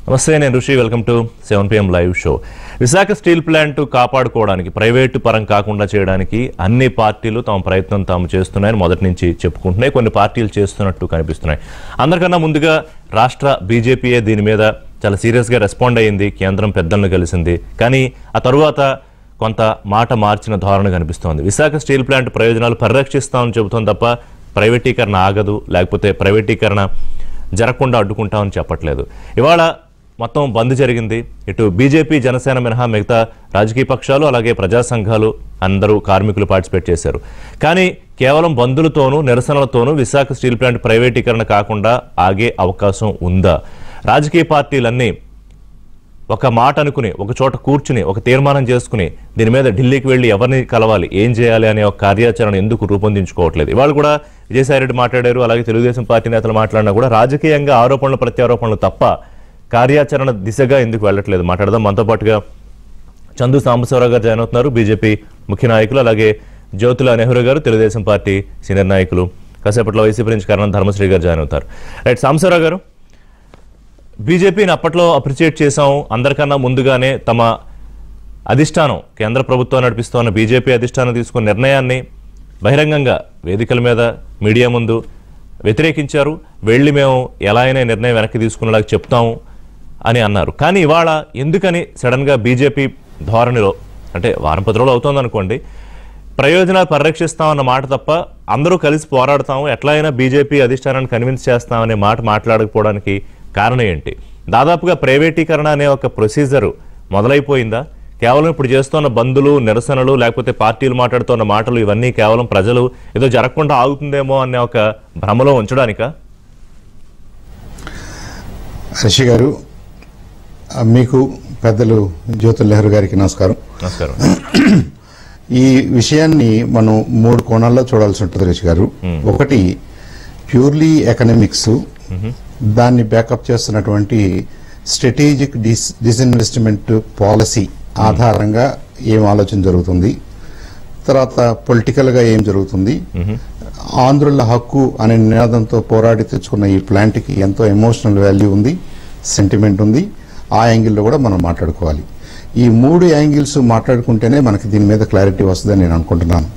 నమస్తే నేను Rishi welcome to seven PM live show Visakha steel plant కాపాడుకోవడానికి ప్రైవేటు పరం కాకుండా చేయడానికి అన్ని పార్టీలు తమ ప్రయత్నం తాము చేస్తున్నాయని మొదటి నుంచి చెప్పుకుంటున్నాయి కొన్ని పార్టీలు చేస్తున్నట్టు కనిపిస్తున్నాయి అందరికన్నా ముందుగా రాష్ట్ర బీజేపీయే దీని మీద చాలా సీరియస్గా రెస్పాండ్ అయ్యింది కేంద్రం పెద్దలను కలిసింది కానీ ఆ తరువాత కొంత మాట మార్చిన ధోరణి కనిపిస్తోంది విశాఖ స్టీల్ ప్లాంట్ ప్రయోజనాలు పరిరక్షిస్తామని చెబుతోంది తప్ప ప్రైవేటీకరణ ఆగదు లేకపోతే ప్రైవేటీకరణ జరగకుండా అడ్డుకుంటామని చెప్పట్లేదు ఇవాళ మొత్తం బంద్ జరిగింది ఇటు బీజేపీ జనసేన మినహా మిగతా రాజకీయ పక్షాలు అలాగే ప్రజా సంఘాలు అందరూ కార్మికులు పార్టిసిపేట్ చేశారు కానీ కేవలం బంధులతోనూ నిరసనలతోనూ విశాఖ స్టీల్ ప్లాంట్ ప్రైవేటీకరణ కాకుండా ఆగే అవకాశం ఉందా రాజకీయ పార్టీలన్నీ ఒక మాట అనుకుని ఒక చోట కూర్చుని ఒక తీర్మానం చేసుకుని దీని మీద ఢిల్లీకి వెళ్ళి ఎవరిని కలవాలి ఏం చేయాలి అనే ఒక కార్యాచరణ ఎందుకు రూపొందించుకోవట్లేదు ఇవాళ కూడా విజయసాయిరెడ్డి మాట్లాడారు అలాగే తెలుగుదేశం పార్టీ నేతలు మాట్లాడినా కూడా రాజకీయంగా ఆరోపణలు ప్రత్యారోపణలు తప్ప కార్యాచరణ దిశగా ఎందుకు వెళ్ళట్లేదు మాట్లాడదాం మనతో పాటుగా చందు సాంబశివరావు గారు జాయిన్ అవుతున్నారు బీజేపీ ముఖ్య నాయకులు అలాగే జ్యోతుల నెహ్రూ గారు తెలుగుదేశం పార్టీ సీనియర్ నాయకులు కాసేపట్లో వైసీపీ నుంచి కరణం ధర్మశ్రీ గారు జాయిన్ అవుతారు రైట్ సాంబశివరావు గారు బీజేపీని అప్పట్లో అప్రిషియేట్ చేశాం అందరికన్నా ముందుగానే తమ అధిష్టానం కేంద్ర ప్రభుత్వం నడిపిస్తున్న బీజేపీ అధిష్టానం తీసుకున్న నిర్ణయాన్ని బహిరంగంగా వేదికల మీద మీడియా ముందు వ్యతిరేకించారు వెళ్ళి మేము ఎలా అయినా ఈ నిర్ణయం వెనక్కి తీసుకునేలాగా చెప్తాము అని అన్నారు కానీ ఇవాళ ఎందుకని సడన్గా బీజేపీ ధోరణిలో అంటే వారం పది రోజులు అవుతుంది అనుకోండి ప్రయోజనాలు పరిరక్షిస్తామన్న మాట తప్ప అందరూ కలిసి పోరాడతాము ఎట్లా అయినా బీజేపీ అధిష్టానాన్ని కన్విన్స్ చేస్తామనే మాట మాట్లాడకపోవడానికి కారణం ఏంటి దాదాపుగా ప్రైవేటీకరణ అనే ఒక ప్రొసీజర్ మొదలైపోయిందా కేవలం ఇప్పుడు చేస్తున్న బంధులు నిరసనలు లేకపోతే పార్టీలు మాట్లాడుతున్న మాటలు ఇవన్నీ కేవలం ప్రజలు ఏదో జరగకుండా ఆగుతుందేమో అనే ఒక భ్రమలో ఉంచడానికా శశి గారు ఆ, మీకు పెద్దలు జ్యోతుల్ నెహ్రూ గారికి నమస్కారం నమస్కారం ఈ విషయాన్ని మనం మూడు కోణాల్లో చూడాల్సి ఉంటుంది రిషి గారు ఒకటి ప్యూర్లీ ఎకనామిక్స్ దాన్ని బ్యాకప్ చేస్తున్నటువంటి స్ట్రాటజిక్ డిస్ డిస్ఇన్వెస్ట్మెంట్ పాలసీ ఆధారంగా ఏం ఆలోచన జరుగుతుంది తర్వాత పొలిటికల్ గా ఏం జరుగుతుంది ఆంధ్రుల హక్కు అనే నినాదంతో పోరాడి తెచ్చుకున్న ఈ ప్లాంట్ కి ఎంతో ఎమోషనల్ వాల్యూ ఉంది సెంటిమెంట్ ఉంది ఆ యాంగిల్లో కూడా మనం మాట్లాడుకోవాలి ఈ మూడు యాంగిల్స్ మాట్లాడుకుంటేనే మనకి దీని మీద క్లారిటీ వస్తుందని నేను అనుకుంటున్నాను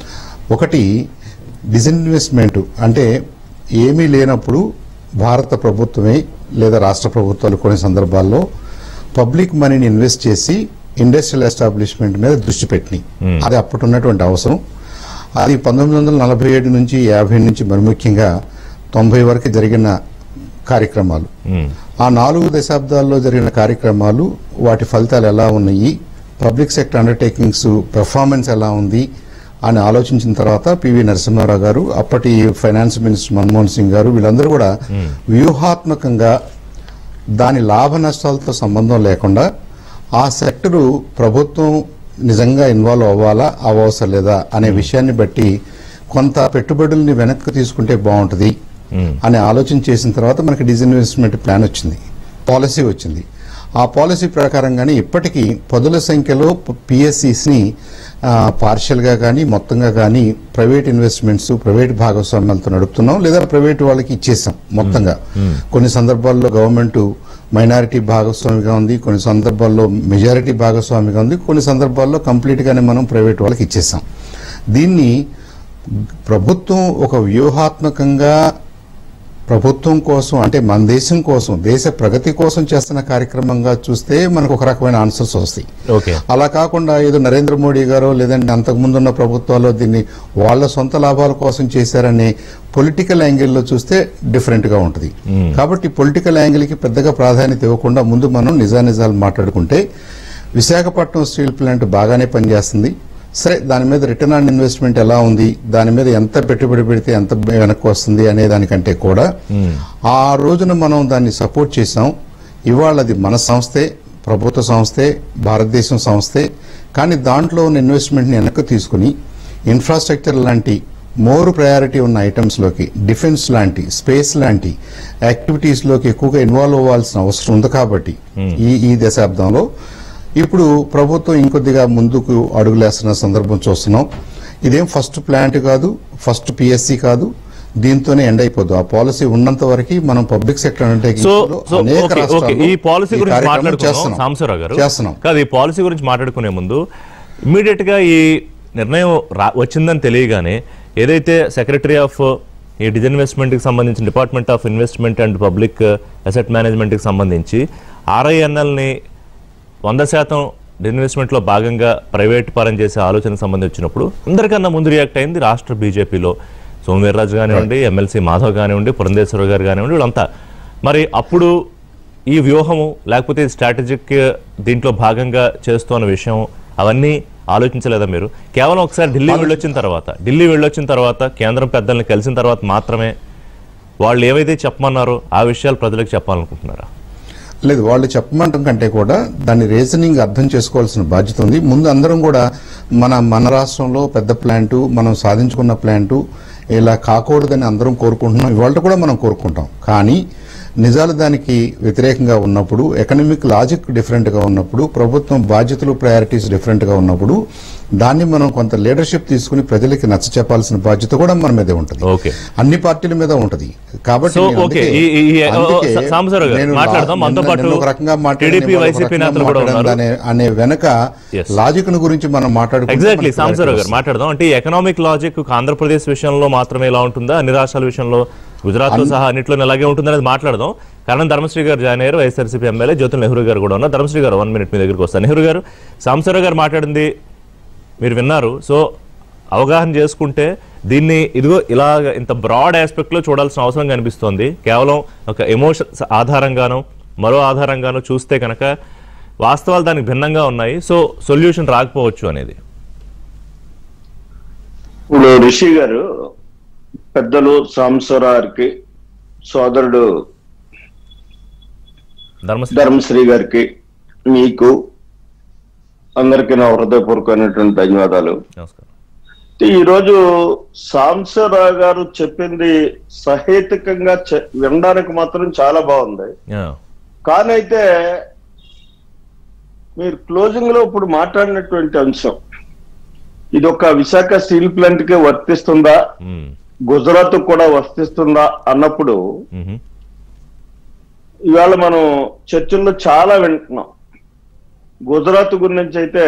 ఒకటి డిస్ఇన్వెస్ట్మెంట్ అంటే ఏమీ లేనప్పుడు భారత ప్రభుత్వమే లేదా రాష్ట్ర ప్రభుత్వాలు కొన్ని సందర్భాల్లో పబ్లిక్ మనీని ఇన్వెస్ట్ చేసి ఇండస్ట్రియల్ ఎస్టాబ్లిష్మెంట్ మీద దృష్టి పెట్టినాయి అది అప్పటి ఉన్నటువంటి అవసరం అది పంతొమ్మిది వందల నలభై ఏడు నుంచి యాభై నుంచి మరి ముఖ్యంగా తొంభై వరకు జరిగిన కార్యక్రమాలు మ్మ్. ఆ నాలుగు దశాబ్దాల్లో జరిగిన కార్యక్రమాలు వాటి ఫలితాలు ఎలా ఉన్నాయి పబ్లిక్ సెక్టర్ అండర్టేకింగ్స్ పెర్ఫార్మెన్స్ ఎలా ఉంది అని ఆలోచించిన తర్వాత పివి నరసింహారావు గారు అప్పటి ఫైనాన్స్ మినిస్టర్ మన్మోహన్ సింగ్ గారు వీళ్ళందరూ కూడా వ్యూహాత్మకంగా దాని లాభ నష్టాలతో సంబంధం లేకుండా ఆ సెక్టరు ప్రభుత్వం నిజంగా ఇన్వాల్వ్ అవ్వాలా అవ్వవసరం లేదా అనే విషయాన్ని బట్టి కొంత పెట్టుబడుల్ని వెనక్కి తీసుకుంటే బాగుంటుంది అనే ఆలోచన చేసిన తర్వాత మనకి డిజిన్వెస్ట్మెంట్ ప్లాన్ వచ్చింది పాలసీ వచ్చింది ఆ పాలసీ ప్రకారంగానే ఇప్పటికీ పదుల సంఖ్యలో పిఎస్సిస్ని పార్షియల్గా కానీ మొత్తంగా కానీ ప్రైవేట్ ఇన్వెస్ట్మెంట్స్ ప్రైవేట్ భాగస్వామ్యాలతో నడుపుతున్నాం లేదా ప్రైవేట్ వాళ్ళకి ఇచ్చేసాం మొత్తంగా కొన్ని సందర్భాల్లో గవర్నమెంట్ మైనారిటీ భాగస్వామిగా ఉంది కొన్ని సందర్భాల్లో మెజారిటీ భాగస్వామిగా ఉంది కొన్ని సందర్భాల్లో కంప్లీట్ గానే మనం ప్రైవేట్ వాళ్ళకి ఇచ్చేసాం దీన్ని ప్రభుత్వం ఒక వ్యూహాత్మకంగా ప్రభుత్వం కోసం అంటే మన దేశం కోసం దేశ ప్రగతి కోసం చేస్తున్న కార్యక్రమంగా చూస్తే మనకు ఒక రకమైన ఆన్సర్స్ వస్తాయి ఓకే అలా కాకుండా ఏదో నరేంద్ర మోడీ గారు లేదంటే అంతకుముందున్న ప్రభుత్వాలు దీన్ని వాళ్ళ సొంత లాభాల కోసం చేశారనే పొలిటికల్ యాంగిల్లో చూస్తే డిఫరెంట్ గా ఉంటుంది కాబట్టి పొలిటికల్ యాంగిల్ కి పెద్దగా ప్రాధాన్యత ఇవ్వకుండా ముందు మనం నిజానిజాలు మాట్లాడుకుంటే విశాఖపట్నం స్టీల్ ప్లాంట్ బాగానే పనిచేస్తుంది సరే దాని మీద రిటర్న్ ఆన్ ఇన్వెస్ట్మెంట్ ఎలా ఉంది దాని మీద ఎంత పెట్టుబడి పెడితే ఎంత వెనక్కి వస్తుంది అనే దానికంటే కూడా ఆ రోజున మనం దాన్ని సపోర్ట్ చేసాం ఇవాళ అది మన సంస్థే ప్రభుత్వ సంస్థే భారతదేశం సంస్థే కానీ దాంట్లో ఉన్న ఇన్వెస్ట్మెంట్ని వెనక్కి తీసుకుని ఇన్ఫ్రాస్ట్రక్చర్ లాంటి మోర్ ప్రయారిటీ ఉన్న ఐటమ్స్లోకి డిఫెన్స్ లాంటి స్పేస్ లాంటి యాక్టివిటీస్లోకి ఎక్కువగా ఇన్వాల్వ్ అవ్వాల్సిన అవసరం ఉంది కాబట్టి ఈ ఈ దశాబ్దంలో ఇప్పుడు ప్రభుత్వం ఇంకొద్దిగా ముందుకు అడుగులేస్తున్న సందర్భం చూస్తున్నాం ఇదేం ఫస్ట్ ప్లాంట్ కాదు ఫస్ట్ పిఎస్సి కాదు దీంతోనే ఎండ్ అయిపోద్దు ఆ పాలసీ ఉన్నంత వరకు మనం public sector so so okay okay ఈ పాలసీ గురించి మాట్లాడుకున్నాం సాంబశివరావు గారు చేస్తున్నాం కాదు ఈ పాలసీ గురించి మాట్లాడుకునే ముందు ఇమ్మీడియట్ గా ఈ నిర్ణయం రా వచ్చిందని తెలియగానే ఏదైతే సెక్రటరీ ఆఫ్ ఈ డిజిన్వెస్ట్మెంట్ కి సంబంధించిన department of investment and public asset management కి సంబంధించి RINL ని వంద శాతం ఇన్వెస్ట్మెంట్లో భాగంగా ప్రైవేట్ పరం చేసే ఆలోచనకు సంబంధించి వచ్చినప్పుడు అందరికన్నా ముందు రియాక్ట్ అయింది రాష్ట్ర బీజేపీలో సోమవీర్రాజు కానివ్వండి ఎమ్మెల్సీ మాధవ్ కానివ్వండి పురంధేశ్వర గారు కానివ్వండి వీళ్ళంతా మరి అప్పుడు ఈ వ్యూహము లేకపోతే స్ట్రాటజిక్ దీంట్లో భాగంగా చేస్తున్న విషయం అవన్నీ ఆలోచించలేదా మీరు కేవలం ఒకసారి ఢిల్లీ వెళ్ళొచ్చిన తర్వాత ఢిల్లీ వెళ్ళొచ్చిన తర్వాత కేంద్రం పెద్దల్ని కలిసిన తర్వాత మాత్రమే వాళ్ళు ఏవైతే చెప్పమన్నారో ఆ విషయాలు ప్రజలకు చెప్పాలనుకుంటున్నారా లేదు వాళ్ళు చెప్పమంటం కంటే కూడా దాని రీజనింగ్ అర్థం చేసుకోవాల్సిన బాధ్యత ఉంది ముందు అందరం కూడా మన మన రాష్ట్రంలో పెద్ద ప్లాంటు మనం సాధించుకున్న ప్లాంటు ఇలా కాకూడదని అందరం కోరుకుంటున్నాం ఇవాళ కూడా మనం కోరుకుంటాం కానీ నిజాలు దానికి వ్యతిరేకంగా ఉన్నప్పుడు ఎకనామిక్ లాజిక్ డిఫరెంట్ గా ఉన్నప్పుడు ప్రభుత్వం బాధ్యతలు ప్రయారిటీస్ డిఫరెంట్ గా ఉన్నప్పుడు దాన్ని మనం కొంత లీడర్షిప్ తీసుకుని ప్రజలకి నచ్చ చెప్పాల్సిన బాధ్యత కూడా మన మీదే ఉంటుంది ఓకే అన్ని పార్టీల మీద ఉంటది కాబట్టి సో నేను ఓకే అందుకే- ఈ- ఈ- ఈ- అందుకే ఓ, సాంబశివరావు గారు, నేను మాట్లాడదాం. లా- మనతో నిన్న- పాటు నిన్న ఒక రకంగా మాట్లాడింది, టీడీపీ, ఇవాళ ఒక వైసీపీ రకంగా నేతలు కూడా మాట్లాడింది ఉన్నారు. అనే- అనే వెనక Yes. లాజిక్ గురించి మనం మాట్లాడుకుంటే ఎగ్జాక్ట్లీ మనకి సాంబశివరావు గారు clarity మాట్లాడదాం అంటే ఈ ఎకనామిక్ లాజిక్ ఆంధ్రప్రదేశ్ విషయంలో మాత్రమే ఇలా ఉంటుందా అన్ని రాష్ట్రాల విషయంలో గుజరాత్ తో సహా అన్నింటిలో ఇలాగే ఉంటుంది అనేది మాట్లాడదాం కారణం ధర్మశ్రీ గారు జాయిన్ అయ్యారు వైఎస్ఆర్సీపీ ఎమ్మెల్యే జ్యోతుల నెహ్రూ గారు కూడా ఉన్నారు ధర్మశ్రీ గారు వన్ మినిట్ మీ దగ్గరికి వస్తాను నెహ్రూ గారు సాంబశివరావు గారు మాట్లాడింది మీరు విన్నారు సో అవగాహన చేసుకుంటే దీన్ని ఇదిగో ఇలాగ ఇంత బ్రాడ్ ఆస్పెక్ట్ లో చూడాల్సిన అవసరం కనిపిస్తోంది కేవలం ఒక ఎమోషన్స్ ఆధారంగానో మరో ఆధారంగానో చూస్తే కనుక వాస్తవాలు దానికి భిన్నంగా ఉన్నాయి సో సొల్యూషన్ రాకపోవచ్చు అనేది ఇప్పుడు రిషి గారు పెద్దలు సాంబశివరావుకి సోదరుడు ధర్మశ్రీ ధర్మశ్రీ గారికి మీకు అందరికీ నా హృదయపూర్వకమైనటువంటి ధన్యవాదాలు నమస్కారం ఈ రోజు సాంబశివరావు గారు చెప్పింది సహేతుకంగా చె- వినడానికి మాత్రం చాలా బాగుంది Yeah. కానీ అయితే మీరు క్లోజింగ్ లో ఇప్పుడు మాట్లాడినటువంటి అంశం ఇది ఒక విశాఖ స్టీల్ ప్లాంట్ కి వర్తిస్తుందా Mm. గుజరాత్ కూడా వర్తిస్తుందా అన్నప్పుడు Mhm. ఇవాళ మనం చర్చల్లో చాలా వింటున్నాం గుజరాత్ గురించి అయితే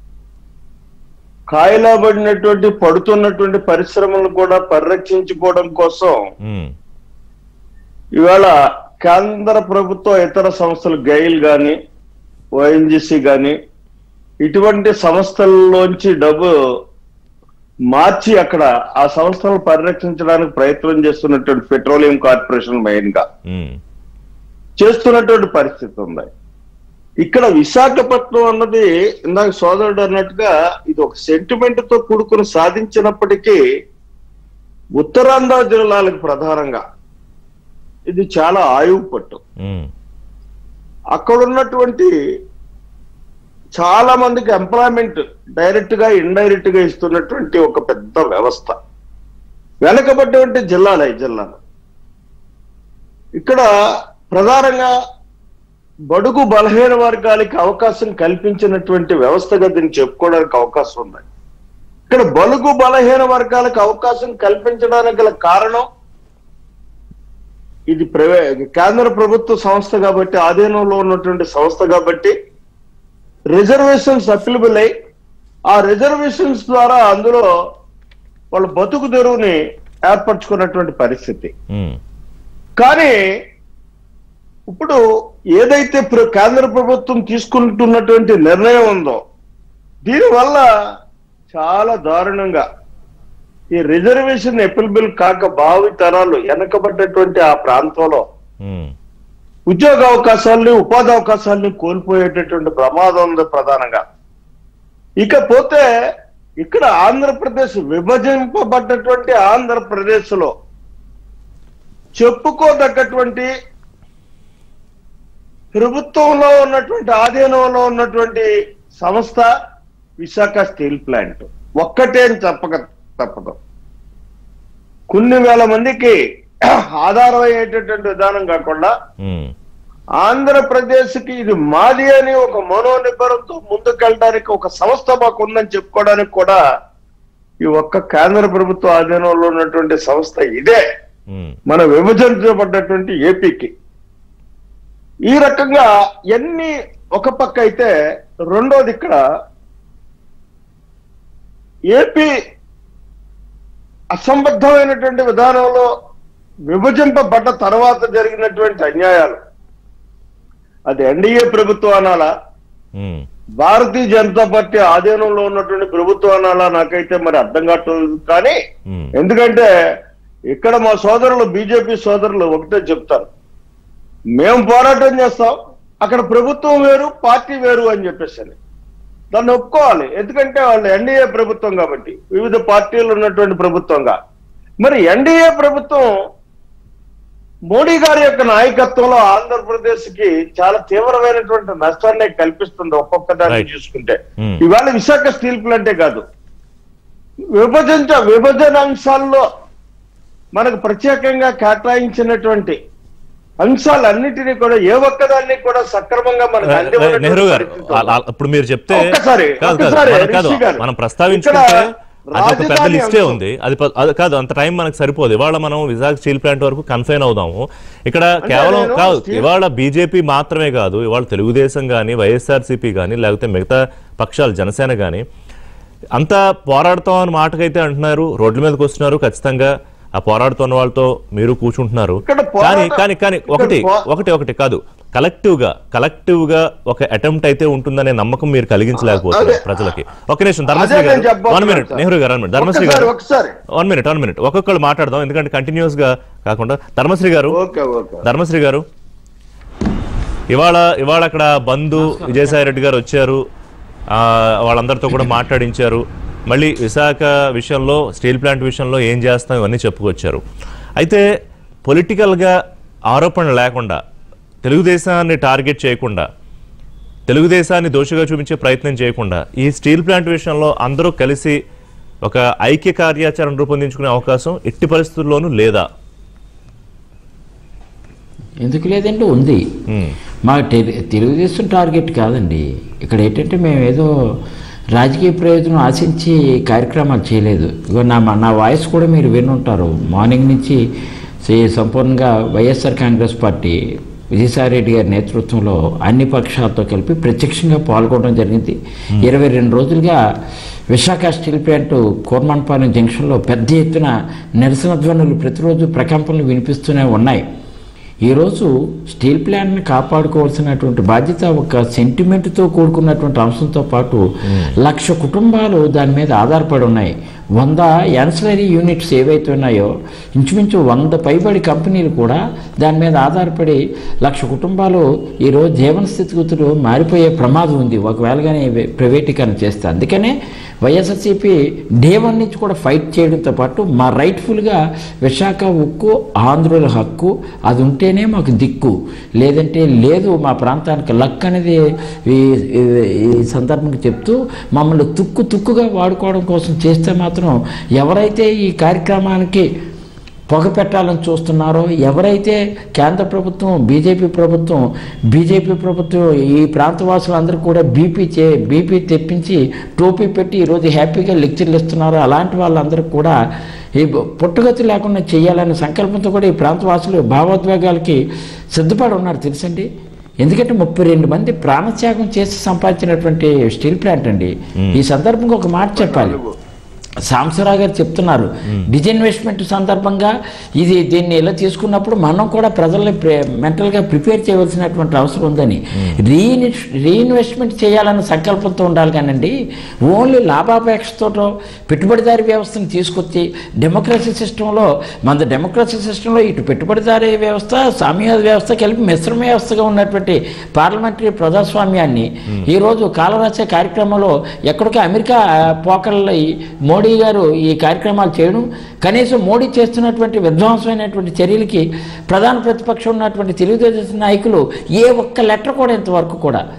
కాయలాబడినటువంటి పడుతున్నటువంటి పరిశ్రమలు కూడా పరిరక్షించుకోవడం కోసం Mm. ఇవాళ కేంద్ర ప్రభుత్వ ఇతర సంస్థలు గైల్ గాని ఓఎన్జిసి గాని ఇటువంటి సంస్థల్లోంచి డబ్బు మార్చి అక్కడ ఆ సంస్థలను పరిరక్షించడానికి ప్రయత్నం చేస్తున్నటువంటి పెట్రోలియం కార్పొరేషన్ మెయిన్ గా Mm. చేస్తున్నటువంటి పరిస్థితి ఉంది ఇక్కడ విశాఖపట్నం అన్నది ఇందాక సోదరుడు అన్నట్టుగా ఇది ఒక సెంటిమెంట్ తో కూడుకుని సాధించినప్పటికీ ఉత్తరాంధ్ర జిల్లాలకు ప్రధానంగా ఇది చాలా ఆయువు పట్టు Mm. అక్కడ ఉన్నటువంటి చాలా మందికి ఎంప్లాయ్మెంట్ డైరెక్ట్ గా ఇండైరెక్ట్ గా ఇస్తున్నటువంటి ఒక పెద్ద వ్యవస్థ వెనకబడ్డటువంటి జిల్లాలు ఈ జిల్లాలు ఇక్కడ ప్రధానంగా బడుగు బలహీన వర్గాలకి అవకాశం కల్పించినటువంటి వ్యవస్థగా దీన్ని చెప్పుకోవడానికి అవకాశం ఉంది ఇక్కడ బలుగు బలహీన వర్గాలకు అవకాశం కల్పించడానికి గల కారణం ఇది ప్రైవే కేంద్ర ప్రభుత్వ సంస్థ కాబట్టి ఆధీనంలో ఉన్నటువంటి సంస్థ కాబట్టి రిజర్వేషన్స్ అప్లిబుల్ అయి ఆ రిజర్వేషన్స్ ద్వారా అందులో వాళ్ళ బతుకు తెరువుని ఏర్పరచుకున్నటువంటి పరిస్థితి Mm. కానీ ఇప్పుడు ఏదైతే ప్ర- కేంద్ర ప్రభుత్వం తీసుకుంటున్నటువంటి నిర్ణయం ఉందో దీనివల్ల చాలా దారుణంగా ఈ రిజర్వేషన్ ఎపిల్బిల్ కాక భావి తరాలు వెనకబడ్డటువంటి ఆ ప్రాంతంలో Mm. ఉద్యోగ అవకాశాలని ఉపాధి అవకాశాలని కోల్పోయేటటువంటి ప్రమాదం ఉంది ప్రధానంగా ఇకపోతే ఇక్కడ ఆంధ్రప్రదేశ్ విభజింపబడ్డటువంటి ఆంధ్రప్రదేశ్ లో చెప్పుకోదగ్గటువంటి ప్రభుత్వంలో ఉన్నటువంటి ఆధీనంలో ఉన్నటువంటి సంస్థ విశాఖ స్టీల్ ప్లాంట్ ఒక్కటే అని చెప్పక తప్పదు కొన్ని వేల మందికి ఆధారం అయ్యేటటువంటి విధానం కాకుండా Mm. ఆంధ్రప్రదేశ్ కి ఇది మాది అని ఒక మనోనిబ్బరంతో ముందుకెళ్ళడానికి ఒక సంస్థ మాకు ఉందని చెప్పుకోవడానికి కూడా ఈ ఒక్క కేంద్ర ప్రభుత్వ ఆధీనంలో ఉన్నటువంటి సంస్థ ఇదే ఉమ్, మన విభజించబడ్డటువంటి ఏపీకి ఈ రకంగా ఎన్ని ఒక పక్క అయితే రెండోది ఇక్కడ ఏపీ అసంబద్ధమైనటువంటి విధానంలో విభజింపబడ్డ తర్వాత జరిగినటువంటి అన్యాయాలు అది ఎన్డీఏ ప్రభుత్వం అనాలా ఉమ్, భారతీయ జనతా పార్టీ ఆధీనంలో ఉన్నటువంటి ప్రభుత్వం అనాలా నాకైతే మరి అర్థం కావట్లేదు కానీ ఉమ్, ఎందుకంటే ఇక్కడ మా సోదరులు బీజేపీ సోదరులు ఒకటే చెప్తారు మేము పోరాటం చేస్తాం అక్కడ ప్రభుత్వం వేరు పార్టీ వేరు అని చెప్పేసి అని. దాన్ని ఒప్పుకోవాలి ఎందుకంటే వాళ్ళు ఎన్డీఏ ప్రభుత్వం కాబట్టి వివిధ పార్టీలు ఉన్నటువంటి ప్రభుత్వంగా మరి ఎన్డీఏ ప్రభుత్వం మోడీ గారి యొక్క నాయకత్వంలో ఆంధ్రప్రదేశ్ కి చాలా తీవ్రమైనటువంటి నష్టాన్ని కల్పిస్తుంది ఒక్కొక్క దాన్ని Right. చూసుకుంటే Hmm. ఇవాళ విశాఖ స్టీల్ ప్లాంటే కాదు విభజించ విభజన అంశాల్లో మనకు ప్రత్యేకంగా కేటాయించినటువంటి అంశాలన్నిటినీ కూడా ఏ ఒక్కదాన్ని కూడా సక్రమంగా మనకు అందివ్వనటువంటి నెహ్రూ గారు పరిస్థితి ఆ- ఆ- ఇప్పుడు మీరు చెప్తే ఒక్కసారి, కాదు కాదు ఒక్కసారి, మనం కాదు రిషి గారు. మనం ప్రస్తావించుకుంటే ఇక్కడ అది ఒక పెద్ద రాజధాని లిస్టే అంశం. ఉంది అది ప- అది కాదు అంత టైం మనకు సరిపోదు ఇవాళ మనం విశాఖ స్టీల్ ప్లాంట్ వరకు కన్ఫైన్ అవుదాము ఇక్కడ కేవలం నేను కాదు స్టీల్- ఇవాళ బీజేపీ మాత్రమే కాదు ఇవాళ తెలుగుదేశం కానీ వైఎస్ఆర్సీపీ కానీ లేకపోతే మిగతా పక్షాలు జనసేన కానీ అంతా పోరాడతాం అని మాటకైతే అంటున్నారు రోడ్ల మీదకి వస్తున్నారు ఖచ్చితంగా ఆ పోరాడుతున్న వాళ్ళతో మీరు కూర్చుంటున్నారు ఇక్కడ కానీ పోరాట- కానీ కానీ ఇక్కడ ఒకటి పో- ఒకటి ఒకటి కాదు కలెక్టివ్ గా కలెక్టివ్ గా ఒక అటెంప్ట్ అయితే ఉంటుందనే నమ్మకం మీరు కలిగించలేకపోతున్నారు అదే. ప్రజలకి ఒక నిమిషం ధర్మశ్రీ అదే నేను గారు చెప్పబోతున్నాను వన్ మినిట్ సార్. నెహ్రూ గారు వన్ మినిట్ ధర్మశ్రీ ఒక్కసారి, గారు ఒక్కసారి వన్ మినిట్ వన్ మినిట్ ఒక్కొక్కరు మాట్లాడదాం ఎందుకంటే కంటిన్యూస్ గా కాకుండా ధర్మశ్రీ గారు ఓకే ఓకే ధర్మశ్రీ గారు ఇవాళ ఇవాళ అక్కడ బంధు విజయసాయి రెడ్డి గారు వచ్చారు ఆ, వాళ్ళందరితో కూడా మాట్లాడించారు మళ్ళీ విశాఖ విషయంలో స్టీల్ ప్లాంట్ విషయంలో ఏం చేస్తాం ఇవన్నీ చెప్పుకొచ్చారు అయితే పొలిటికల్గా ఆరోపణ లేకుండా తెలుగుదేశాన్ని టార్గెట్ చేయకుండా తెలుగుదేశాన్ని దోషిగా చూపించే ప్రయత్నం చేయకుండా ఈ స్టీల్ ప్లాంట్ విషయంలో అందరూ కలిసి ఒక ఐక్య కార్యాచరణ రూపొందించుకునే అవకాశం ఎట్టి పరిస్థితుల్లోనూ లేదా ఎందుకు లేదంటే ఉంది ఉమ్, మా టెలి తెలుగుదేశం టార్గెట్ కాదండి ఇక్కడ ఏంటంటే మేము ఏదో రాజకీయ ప్రయోజనం ఆశించి కార్యక్రమాలు చేయలేదు ఇగో నా నా వాయిస్ కూడా మీరు వినుంటారు మార్నింగ్ నుంచి సే- సంపూర్ణంగా వైఎస్ఆర్ కాంగ్రెస్ పార్టీ విజయసాయి రెడ్డి గారి నేతృత్వంలో అన్ని పక్షాలతో కలిపి ప్రత్యక్షంగా పాల్గొనడం జరిగింది ఇరవై రెండు రోజులుగా విశాఖ స్టీల్ ప్లాంట్ కోర్మన్పాలెం జంక్షన్లో పెద్ద ఎత్తున నిరసన ధ్వనులు ప్రతిరోజు ప్రకంపనలు వినిపిస్తూనే ఉన్నాయి ఈరోజు స్టీల్ ప్లాంట్ని కాపాడుకోవాల్సినటువంటి బాధ్యత ఒక సెంటిమెంట్తో కూడుకున్నటువంటి అంశంతో పాటు లక్ష కుటుంబాలు దాని మీద ఆధారపడి ఉన్నాయి వంద యాన్సలరీ యూనిట్స్ ఏవైతే ఉన్నాయో ఇంచుమించు వంద పైబడి కంపెనీలు కూడా దాని మీద ఆధారపడి లక్ష కుటుంబాలు ఈరోజు జీవన స్థితిగతులు మారిపోయే ప్రమాదం ఉంది ఒకవేళ కానీ ప్రైవేటీకరణ చేస్తే అందుకనే వైఎస్ఆర్సీపీ డే వన్ నుంచి కూడా ఫైట్ చేయడంతో పాటు మా రైట్ఫుల్గా విశాఖ ఉక్కు ఆంధ్రుల హక్కు అది ఉంటేనే మాకు దిక్కు లేదంటే లేదు మా ప్రాంతానికి లక్ అనేది ఈ ఈ- ఈ సందర్భంగా చెప్తూ మమ్మల్ని తుక్కు తుక్కుగా వాడుకోవడం కోసం చేస్తే మాత్రం ఎవరైతే ఈ కార్యక్రమానికి పొగ పెట్టాలని చూస్తున్నారో ఎవరైతే కేంద్ర ప్రభుత్వం బీజేపీ ప్రభుత్వం బీజేపీ ప్రభుత్వం ఈ ప్రాంతవాసులందరూ కూడా బీపీ చే బీపీ తెప్పించి టోపీ పెట్టి ఈరోజు హ్యాపీగా లెక్చర్లు ఇస్తున్నారో అలాంటి వాళ్ళందరూ కూడా ఈ పుట్టుగతి లేకుండా చేయాలనే సంకల్పంతో కూడా ఈ ప్రాంతవాసులు భావోద్వేగాలకి సిద్ధపడి ఉన్నారు తెలుసండి ఎందుకంటే ముప్పై రెండు మంది ప్రాణత్యాగం చేసి సంపాదించినటువంటి స్టీల్ ప్లాంట్ అండి ఈ సందర్భంగా ఒక మాట చెప్పాలి సాంసరావు గారు చెప్తున్నారు డిజిన్వెస్ట్మెంట్ సందర్భంగా ఇది దీన్ని ఇలా తీసుకున్నప్పుడు మనం కూడా ప్రజల్ని ప్రే- మెంటల్గా ప్రిపేర్ చేయవలసినటువంటి అవసరం ఉందని రీఇన్వెస్ట్ రీఇన్వెస్ట్మెంట్ చేయాలన్న సంకల్పంతో ఉండాలి కానండి ఓన్లీ లాభాపేక్షతో పెట్టుబడిదారి వ్యవస్థను తీసుకొచ్చి డెమోక్రసీ సిస్టంలో మన డెమోక్రసీ సిస్టంలో ఇటు పెట్టుబడిదారీ వ్యవస్థ సామ్యవాద వ్యవస్థ కలిపి మిశ్రమ వ్యవస్థగా ఉన్నటువంటి పార్లమెంటరీ ప్రజాస్వామ్యాన్ని ఈరోజు కాలరాసే కార్యక్రమంలో ఎక్కడికో అమెరికా పోకళ్ళ ఈ మోడీ గారు ఈ కార్యక్రమాలు చేయడం కనీసం మోడీ చేస్తున్నటువంటి విధ్వంసమైనటువంటి చర్యలకి ప్రధాన ప్రతిపక్షం ఉన్నటువంటి తెలుగుదేశం నాయకులు ఏ ఒక్క లెటర్ కూడా ఇంతవరకు కూడా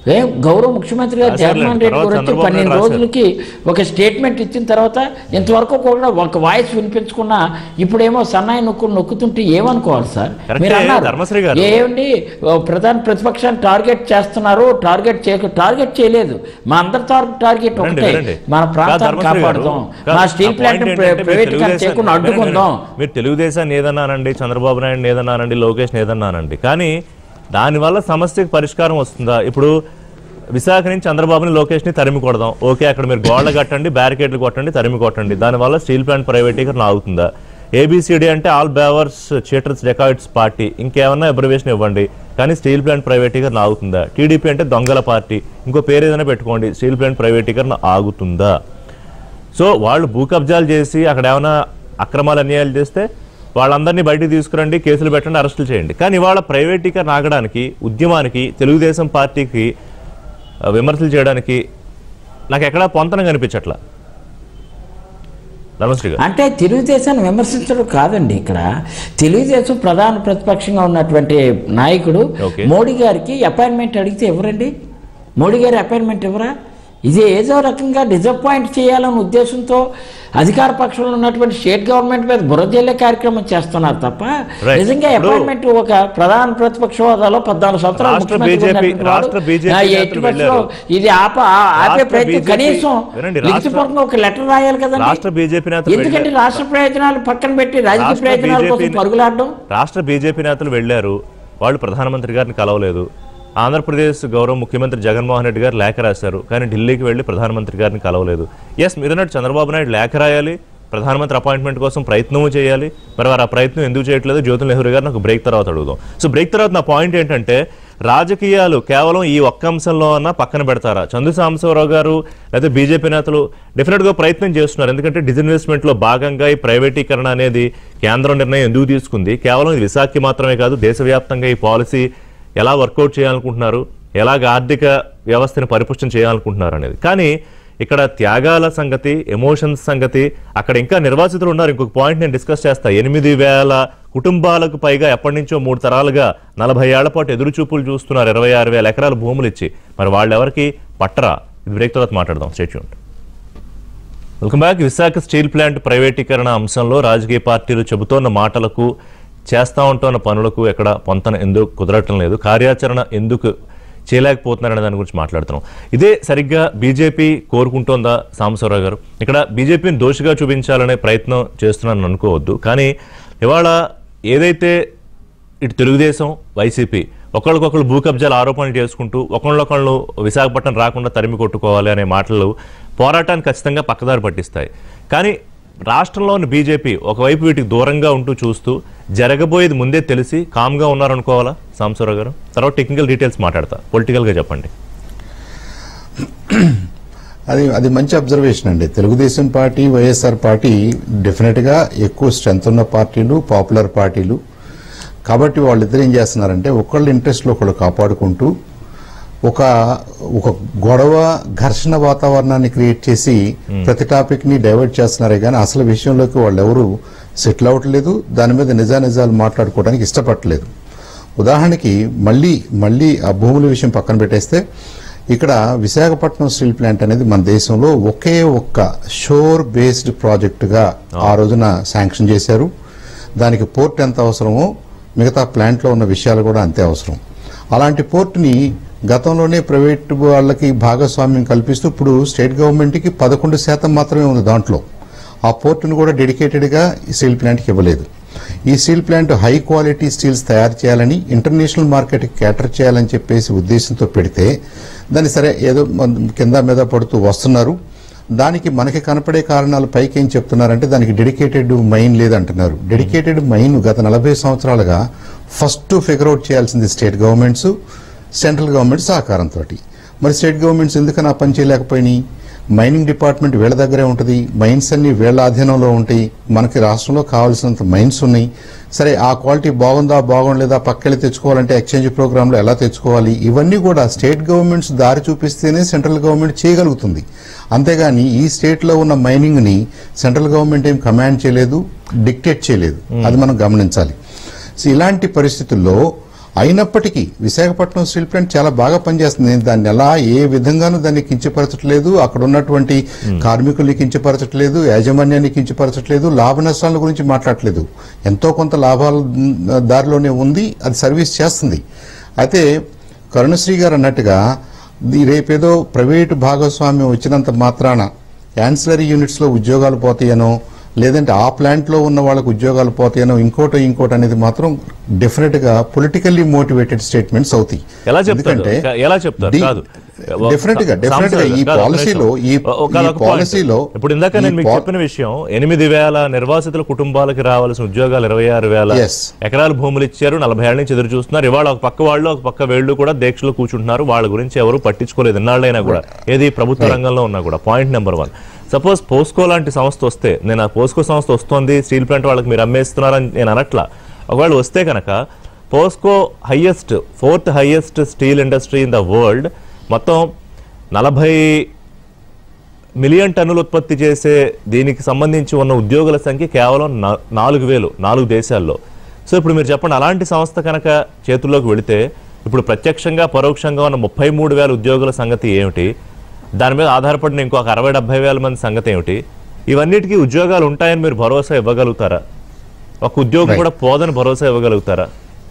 ఏ గౌరవ ముఖ్యమంత్రి గారు రాశారులే. జగన్మోహన్ రెడ్డి తర్వాత గారు వచ్చి చంద్రబాబు పన్నెండు నాయుడు రోజులకి ఒక స్టేట్మెంట్ ఇచ్చిన తర్వాత ఇంతవరకు కూడా ఒక వాయిస్ వినిపించుకున్నా ఇప్పుడేమో సన్నాయి నొక్కు నొక్కుతుంటే ఏమనుకోవాలి సార్ కరెక్టే, మీరు అన్నారు ధర్మశ్రీ గారు. ఏమండి ఓ ప్రధాన ప్రతిపక్షాన్ని టార్గెట్ చేస్తున్నారు టార్గెట్ చేయక టార్గెట్ చేయలేదు మా అందరి టార్- టార్గెట్ వినండి, ఒకటే వినండి. మన కాదు, ప్రాంతాన్ని ధర్మశ్రీ గారు, కాపాడుదాం కాదు, మా నా స్టీల్ point ప్లాంట్ ఏంటంటే మీరు ప్రైవేట్ తెలుగుదేశం- చేయకుండా వినండి, అడ్డుకుందాం వినండి. మీరు తెలుగుదేశాన్ని ఏదన్నానండి చంద్రబాబు నాయుడు ఏదన్నానండి లోకేష్ ఏదన్నానండి కానీ దానివల్ల సమస్యకు పరిష్కారం వస్తుందా ఇప్పుడు విశాఖ నుంచి చంద్రబాబుని లోకేష్ని తరిమి కొడదాం ఓకే అక్కడ మీరు గోడలు కట్టండి బ్యారికేడ్లు కొట్టండి తరిమి కొట్టండి దానివల్ల స్టీల్ ప్లాంట్ ప్రైవేటీకరణ ఆగుతుందా ఏబిసిడి అంటే ఆల్ బేవర్స్ చీటర్స్ డెకాయిట్స్ పార్టీ ఇంకేమన్నా అబ్రివేషన్ ఇవ్వండి కానీ స్టీల్ ప్లాంట్ ప్రైవేటీకరణ ఆగుతుందా టీడీపీ అంటే దొంగల పార్టీ ఇంకో పేరు ఏదైనా పెట్టుకోండి స్టీల్ ప్లాంట్ ప్రైవేటీకరణ ఆగుతుందా సో వాళ్ళు భూ కబ్జాలు చేసి అక్కడ ఏమైనా అక్రమాలు అన్యాయాలు చేస్తే వాళ్ళందరినీ బయటికి తీసుకురండి కేసులు పెట్టండి అరెస్టులు చేయండి కానీ ఇవాళ ప్రైవేటీకరణ ఆగడానికి ఉద్యమానికి తెలుగుదేశం పార్టీకి ఆ, విమర్శలు చేయడానికి నాకు ఎక్కడా పొంతన కనిపించట్లా నమస్తే గారు అంటే తెలుగుదేశాన్ని విమర్శించడం కాదండి ఇక్కడ తెలుగుదేశం ప్రధాన ప్రతిపక్షంగా ఉన్నటువంటి నాయకుడు Okay. మోడీ గారికి అపాయింట్మెంట్ అడిగితే ఎవరండి మోడీ గారి అపాయింట్మెంట్ ఎవరా ఇది ఏదో రకంగా డిసప్పాయింట్ చేయాలనే ఉద్దేశంతో అధికార పక్షంలో ఉన్నటువంటి స్టేట్ గవర్నమెంట్ మీద బురజల్లే కార్యక్రమం చేస్తున్నారు తప్ప Right. నిజంగా ఇప్పుడు- అపాయింట్మెంట్ ఒక ప్రధాన ప్రతిపక్ష హోదాలో పద్నాలుగు సంవత్సరాలు రాష్ట్ర ముఖ్యమంత్రిగా BJP ఉన్నటువంటి వాడు, రాష్ట్ర BJP ఆ, నేతలు ఎట్టి పరిస్థితుల్లో వెళ్ళారు. ఇది ఆప ఆ- ఆపే రాష్ట్ర ప్రయత్నం BJP కనీసం వినండి, రాష్ట్ర- లిఖితపూర్వకంగా ఒక లెటర్ రాయాలి కదండి రాష్ట్ర బీజేపీ నేతలు ఎందుకంటే వెళ్ళారు. రాష్ట్ర ప్రయోజనాలు పక్కన పెట్టి రాజకీయ రాష్ట్ర ప్రయోజనాల కోసం BJP పరుగులాడడం రాష్ట్ర బీజేపీ నేతలు వెళ్ళారు వాళ్ళు ప్రధానమంత్రి గారిని కలవలేదు ఆంధ్రప్రదేశ్ గౌరవ ముఖ్యమంత్రి జగన్మోహన్ రెడ్డి గారు లేఖ రాశారు కానీ ఢిల్లీకి వెళ్ళి ప్రధానమంత్రి గారిని కలవలేదు ఎస్ మీరన్నట్టు చంద్రబాబు నాయుడు లేఖ రాయాలి ప్రధానమంత్రి అపాయింట్మెంట్ కోసం ప్రయత్నము చేయాలి మరి వారు ఆ ప్రయత్నం ఎందుకు చేయట్లేదు జ్యోతుల్ నెహ్రూ గారిని ఒక బ్రేక్ తర్వాత అడుగుదాం సో బ్రేక్ తర్వాత నా పాయింట్ ఏంటంటే రాజకీయాలు కేవలం ఈ ఒక్క అంశంలో అన్న పక్కన పెడతారా చందు సాంబశివరావు గారు లేదా బీజేపీ నేతలు డెఫినెట్ గా ప్రయత్నం చేస్తున్నారు ఎందుకంటే డిజిన్వెస్ట్మెంట్ లో భాగంగా ఈ ప్రైవేటీకరణ అనేది కేంద్రం నిర్ణయం ఎందుకు తీసుకుంది కేవలం ఇది విశాఖకి మాత్రమే కాదు దేశవ్యాప్తంగా ఈ పాలసీ ఎలా వర్కౌట్ చేయాలనుకుంటున్నారు ఎలాగ ఆర్థిక వ్యవస్థని పరిపుష్టం చేయాలనుకుంటున్నారు అనేది కానీ ఇక్కడ త్యాగాల సంగతి ఎమోషన్స్ సంగతి అక్కడ ఇంకా నిర్వాసితులు ఉన్నారు ఇంకొక పాయింట్ నేను డిస్కస్ చేస్తా ఎనిమిది వేల కుటుంబాలకు పైగా ఎప్పటి నుంచో మూడు తరాలుగా నలభై ఏళ్ల పాటు ఎదురు చూపులు చూస్తున్నారు ఇరవై ఆరు వేల ఎకరాల భూములు ఇచ్చి మరి వాళ్ళెవరికి పట్టరా ఇది బ్రేక్ తర్వాత మాట్లాడదాం stay tuned welcome back Visakha steel plant ప్రైవేటీకరణ అంశంలో రాజకీయ పార్టీలు చెబుతోన్న మాటలకు చేస్తా ఉంటున్న పనులకు ఎక్కడ పొంతన ఎందుకు కుదరటం లేదు కార్యాచరణ ఎందుకు చేయలేకపోతున్నారనే దాని గురించి మాట్లాడుతున్నాం ఇదే సరిగ్గా బీజేపీ కోరుకుంటోందా సాంబశివరావు గారు ఇక్కడ బీజేపీని దోషిగా చూపించాలనే ప్రయత్నం చేస్తున్నానని అనుకోవద్దు కానీ ఇవాళ ఏదైతే ఇటు తెలుగుదేశం వైసీపీ ఒకళ్ళకొకళ్ళు భూ కబ్జాలు ఆరోపణలు చేసుకుంటూ ఒకళ్ళొకళ్ళు విశాఖపట్నం రాకుండా తరిమి కొట్టుకోవాలి అనే మాటలు పోరాటాన్ని ఖచ్చితంగా పక్కదారి పట్టిస్తాయి కానీ రాష్ట్రంలో ఉన్న బీజేపీ ఒకవైపు వీటికి దూరంగా ఉంటూ చూస్తూ జరగబోయేది ముందే తెలిసి కామ్గా ఉన్నారనుకోవాలా సాంబశివరావు గారు తర్వాత టెక్నికల్ డీటెయిల్స్ మాట్లాడతా పొలిటికల్గా చెప్పండి అది అది మంచి అబ్జర్వేషన్ అండి తెలుగుదేశం పార్టీ వైఎస్ఆర్ పార్టీ డెఫినెట్గా ఎక్కువ స్ట్రెంత్ ఉన్న పార్టీలు పాపులర్ పార్టీలు కాబట్టి వాళ్ళిద్దరు ఏం చేస్తున్నారంటే ఒకళ్ళ ఇంట్రెస్ట్లో ఒకళ్ళు కాపాడుకుంటూ ఒక ఒక గొడవ ఘర్షణ వాతావరణాన్ని క్రియేట్ చేసి ప్రతి టాపిక్ ని డైవర్ట్ చేస్తున్నారే కానీ అసలు విషయంలోకి వాళ్ళు ఎవరు సెటిల్ అవ్వట్లేదు దాని మీద నిజానిజాలు మాట్లాడుకోవడానికి ఇష్టపడట్లేదు ఉదాహరణకి మళ్ళీ మళ్ళీ ఆ భూముల విషయం పక్కన పెట్టేస్తే ఇక్కడ విశాఖపట్నం స్టీల్ ప్లాంట్ అనేది మన దేశంలో ఒకే ఒక్క షోర్ బేస్డ్ ప్రాజెక్టుగా ఆ రోజున శాంక్షన్ చేశారు దానికి పోర్ట్ ఎంత అవసరమో మిగతా ప్లాంట్లో ఉన్న విషయాలు కూడా అంతే అవసరం అలాంటి పోర్టుని గతంలోనే ప్రైవేట్ వాళ్ళకి భాగస్వామ్యం కల్పిస్తూ ఇప్పుడు స్టేట్ గవర్నమెంట్కి పదకొండు శాతం మాత్రమే ఉంది దాంట్లో ఆ పోర్టును కూడా డెడికేటెడ్గా ఈ స్టీల్ ప్లాంట్కి ఇవ్వలేదు ఈ steel plant high quality steels తయారు చేయాలని ఇంటర్నేషనల్ మార్కెట్కి క్యాటర్ చేయాలని చెప్పేసి ఉద్దేశంతో పెడితే దాన్ని సరే ఏదో మన కింద మీద పడుతూ వస్తున్నారు దానికి మనకి కనపడే కారణాలు పైకి ఏం చెప్తున్నారంటే దానికి డెడికేటెడ్ మైన్ లేదంటున్నారు డెడికేటెడ్ మైన్ గత నలభై సంవత్సరాలుగా ఫస్ట్ ఫిగర్ అవుట్ చేయాల్సింది స్టేట్ గవర్నమెంట్స్ సెంట్రల్ గవర్నమెంట్ సహకారంతో మరి స్టేట్ గవర్నమెంట్స్ ఎందుకని ఆ పని చేయలేకపోయినాయి మైనింగ్ డిపార్ట్మెంట్ వీళ్ళ దగ్గరే ఉంటుంది మైన్స్ అన్ని వీళ్ళ ఆధీనంలో ఉంటాయి మనకి రాష్ట్రంలో కావాల్సినంత మైన్స్ ఉన్నాయి సరే ఆ క్వాలిటీ బాగుందా బాగుండలేదా పక్కెళ్ళి తెచ్చుకోవాలంటే ఎక్స్చేంజ్ ప్రోగ్రాంలో ఎలా తెచ్చుకోవాలి ఇవన్నీ కూడా స్టేట్ గవర్నమెంట్స్ దారి చూపిస్తేనే సెంట్రల్ గవర్నమెంట్ చేయగలుగుతుంది అంతేగాని ఈ స్టేట్లో ఉన్న మైనింగ్ ని సెంట్రల్ గవర్నమెంట్ ఏం కమాండ్ చేయలేదు డిక్టేట్ చేయలేదు అది మనం గమనించాలి సో ఇలాంటి పరిస్థితుల్లో అయినప్పటికీ విశాఖపట్నం స్టీల్ ప్లాంట్ చాలా బాగా పనిచేస్తుంది నేను దాన్ని ఎలా ఏ విధంగానూ దాన్ని కించపరచట్లేదు అక్కడ ఉన్నటువంటి కార్మికుల్ని కించపరచట్లేదు యాజమాన్యాన్ని కించపరచట్లేదు లాభ నష్టాల గురించి మాట్లాడట్లేదు ఎంతో కొంత లాభాల మ్, దారిలోనే ఉంది అది సర్వీస్ చేస్తుంది అయితే కరుణశ్రీ గారు అన్నట్టుగా ఈ రేపేదో ప్రైవేటు భాగస్వామ్యం వచ్చినంత మాత్రాన యాన్సిలరీ యూనిట్స్ లో ఉద్యోగాలు పోతాయనో లేదంటే ఆ ప్లాంట్ లో ఉన్న వాళ్ళకు ఉద్యోగాలు పోతాయనో ఇంకోటో ఇంకోటి అనేది మాత్రం డెఫినెట్ గా పొలిటికల్లీ మోటివేటెడ్ స్టేట్మెంట్స్ అవుతాయి ఎలా చెప్తారు ఎలా చెప్తారు ది- కాదు డెఫినెట్ గా డెఫినెట్ గా ఈ కాదు, ఒక పాలసీలో నిమిషం. ఈ ఒక- ఒక ఈ point. పాలసీలో ఇప్పుడు ఇందాక నేను ఈ మీకు పా- చెప్పిన విషయం ఎనిమిది వేల నిర్వాసితుల కుటుంబాలకు రావాల్సిన ఉద్యోగాలు ఇరవై ఆరు వేల Yes. ఎకరాల భూములు ఇచ్చారు నలభై ఏళ్ళ నుంచి ఎదురు చూస్తున్నారు ఇవాళ ఒక పక్క వాళ్ళు ఒక పక్క వేళ్ళు కూడా దీక్షలో కూర్చుంటున్నారు వాళ్ళ గురించి ఎవరు పట్టించుకోలేదు ఇన్నాళ్ళైనా కూడా ఏది ప్రభుత్వ రంగంలో ఉన్నా కూడా point number one suppose POSCO లాంటి సంస్థ వస్తే నేను ఆ పోస్కో సంస్థ వస్తోంది స్టీల్ ప్లాంట్ వాళ్ళకి మీరు అమ్మేస్తున్నారని నేను అనట్లా ఒకవేళ వస్తే కనుక POSCO highest fourth highest steel industry in the world మొత్తం నలభై మిలియన్ టన్నులు ఉత్పత్తి చేసే దీనికి సంబంధించి ఉన్న ఉద్యోగుల సంఖ్య కేవలం నా- నాలుగు వేలు నాలుగు దేశాల్లో సో ఇప్పుడు మీరు చెప్పండి అలాంటి సంస్థ కనుక చేతుల్లోకి వెళితే ఇప్పుడు ప్రత్యక్షంగా పరోక్షంగా ఉన్న ముప్పై మూడు వేల ఉద్యోగుల సంగతి ఏమిటి దాని మీద ఆధారపడిన ఇంకొక అరవై డెబ్బై వేల మంది సంగతి ఏమిటి ఇవన్నిటికీ ఉద్యోగాలు ఉంటాయని మీరు భరోసా ఇవ్వగలుగుతారా ఒక ఉద్యోగం Right. కూడా పోదని భరోసా ఇవ్వగలుగుతారా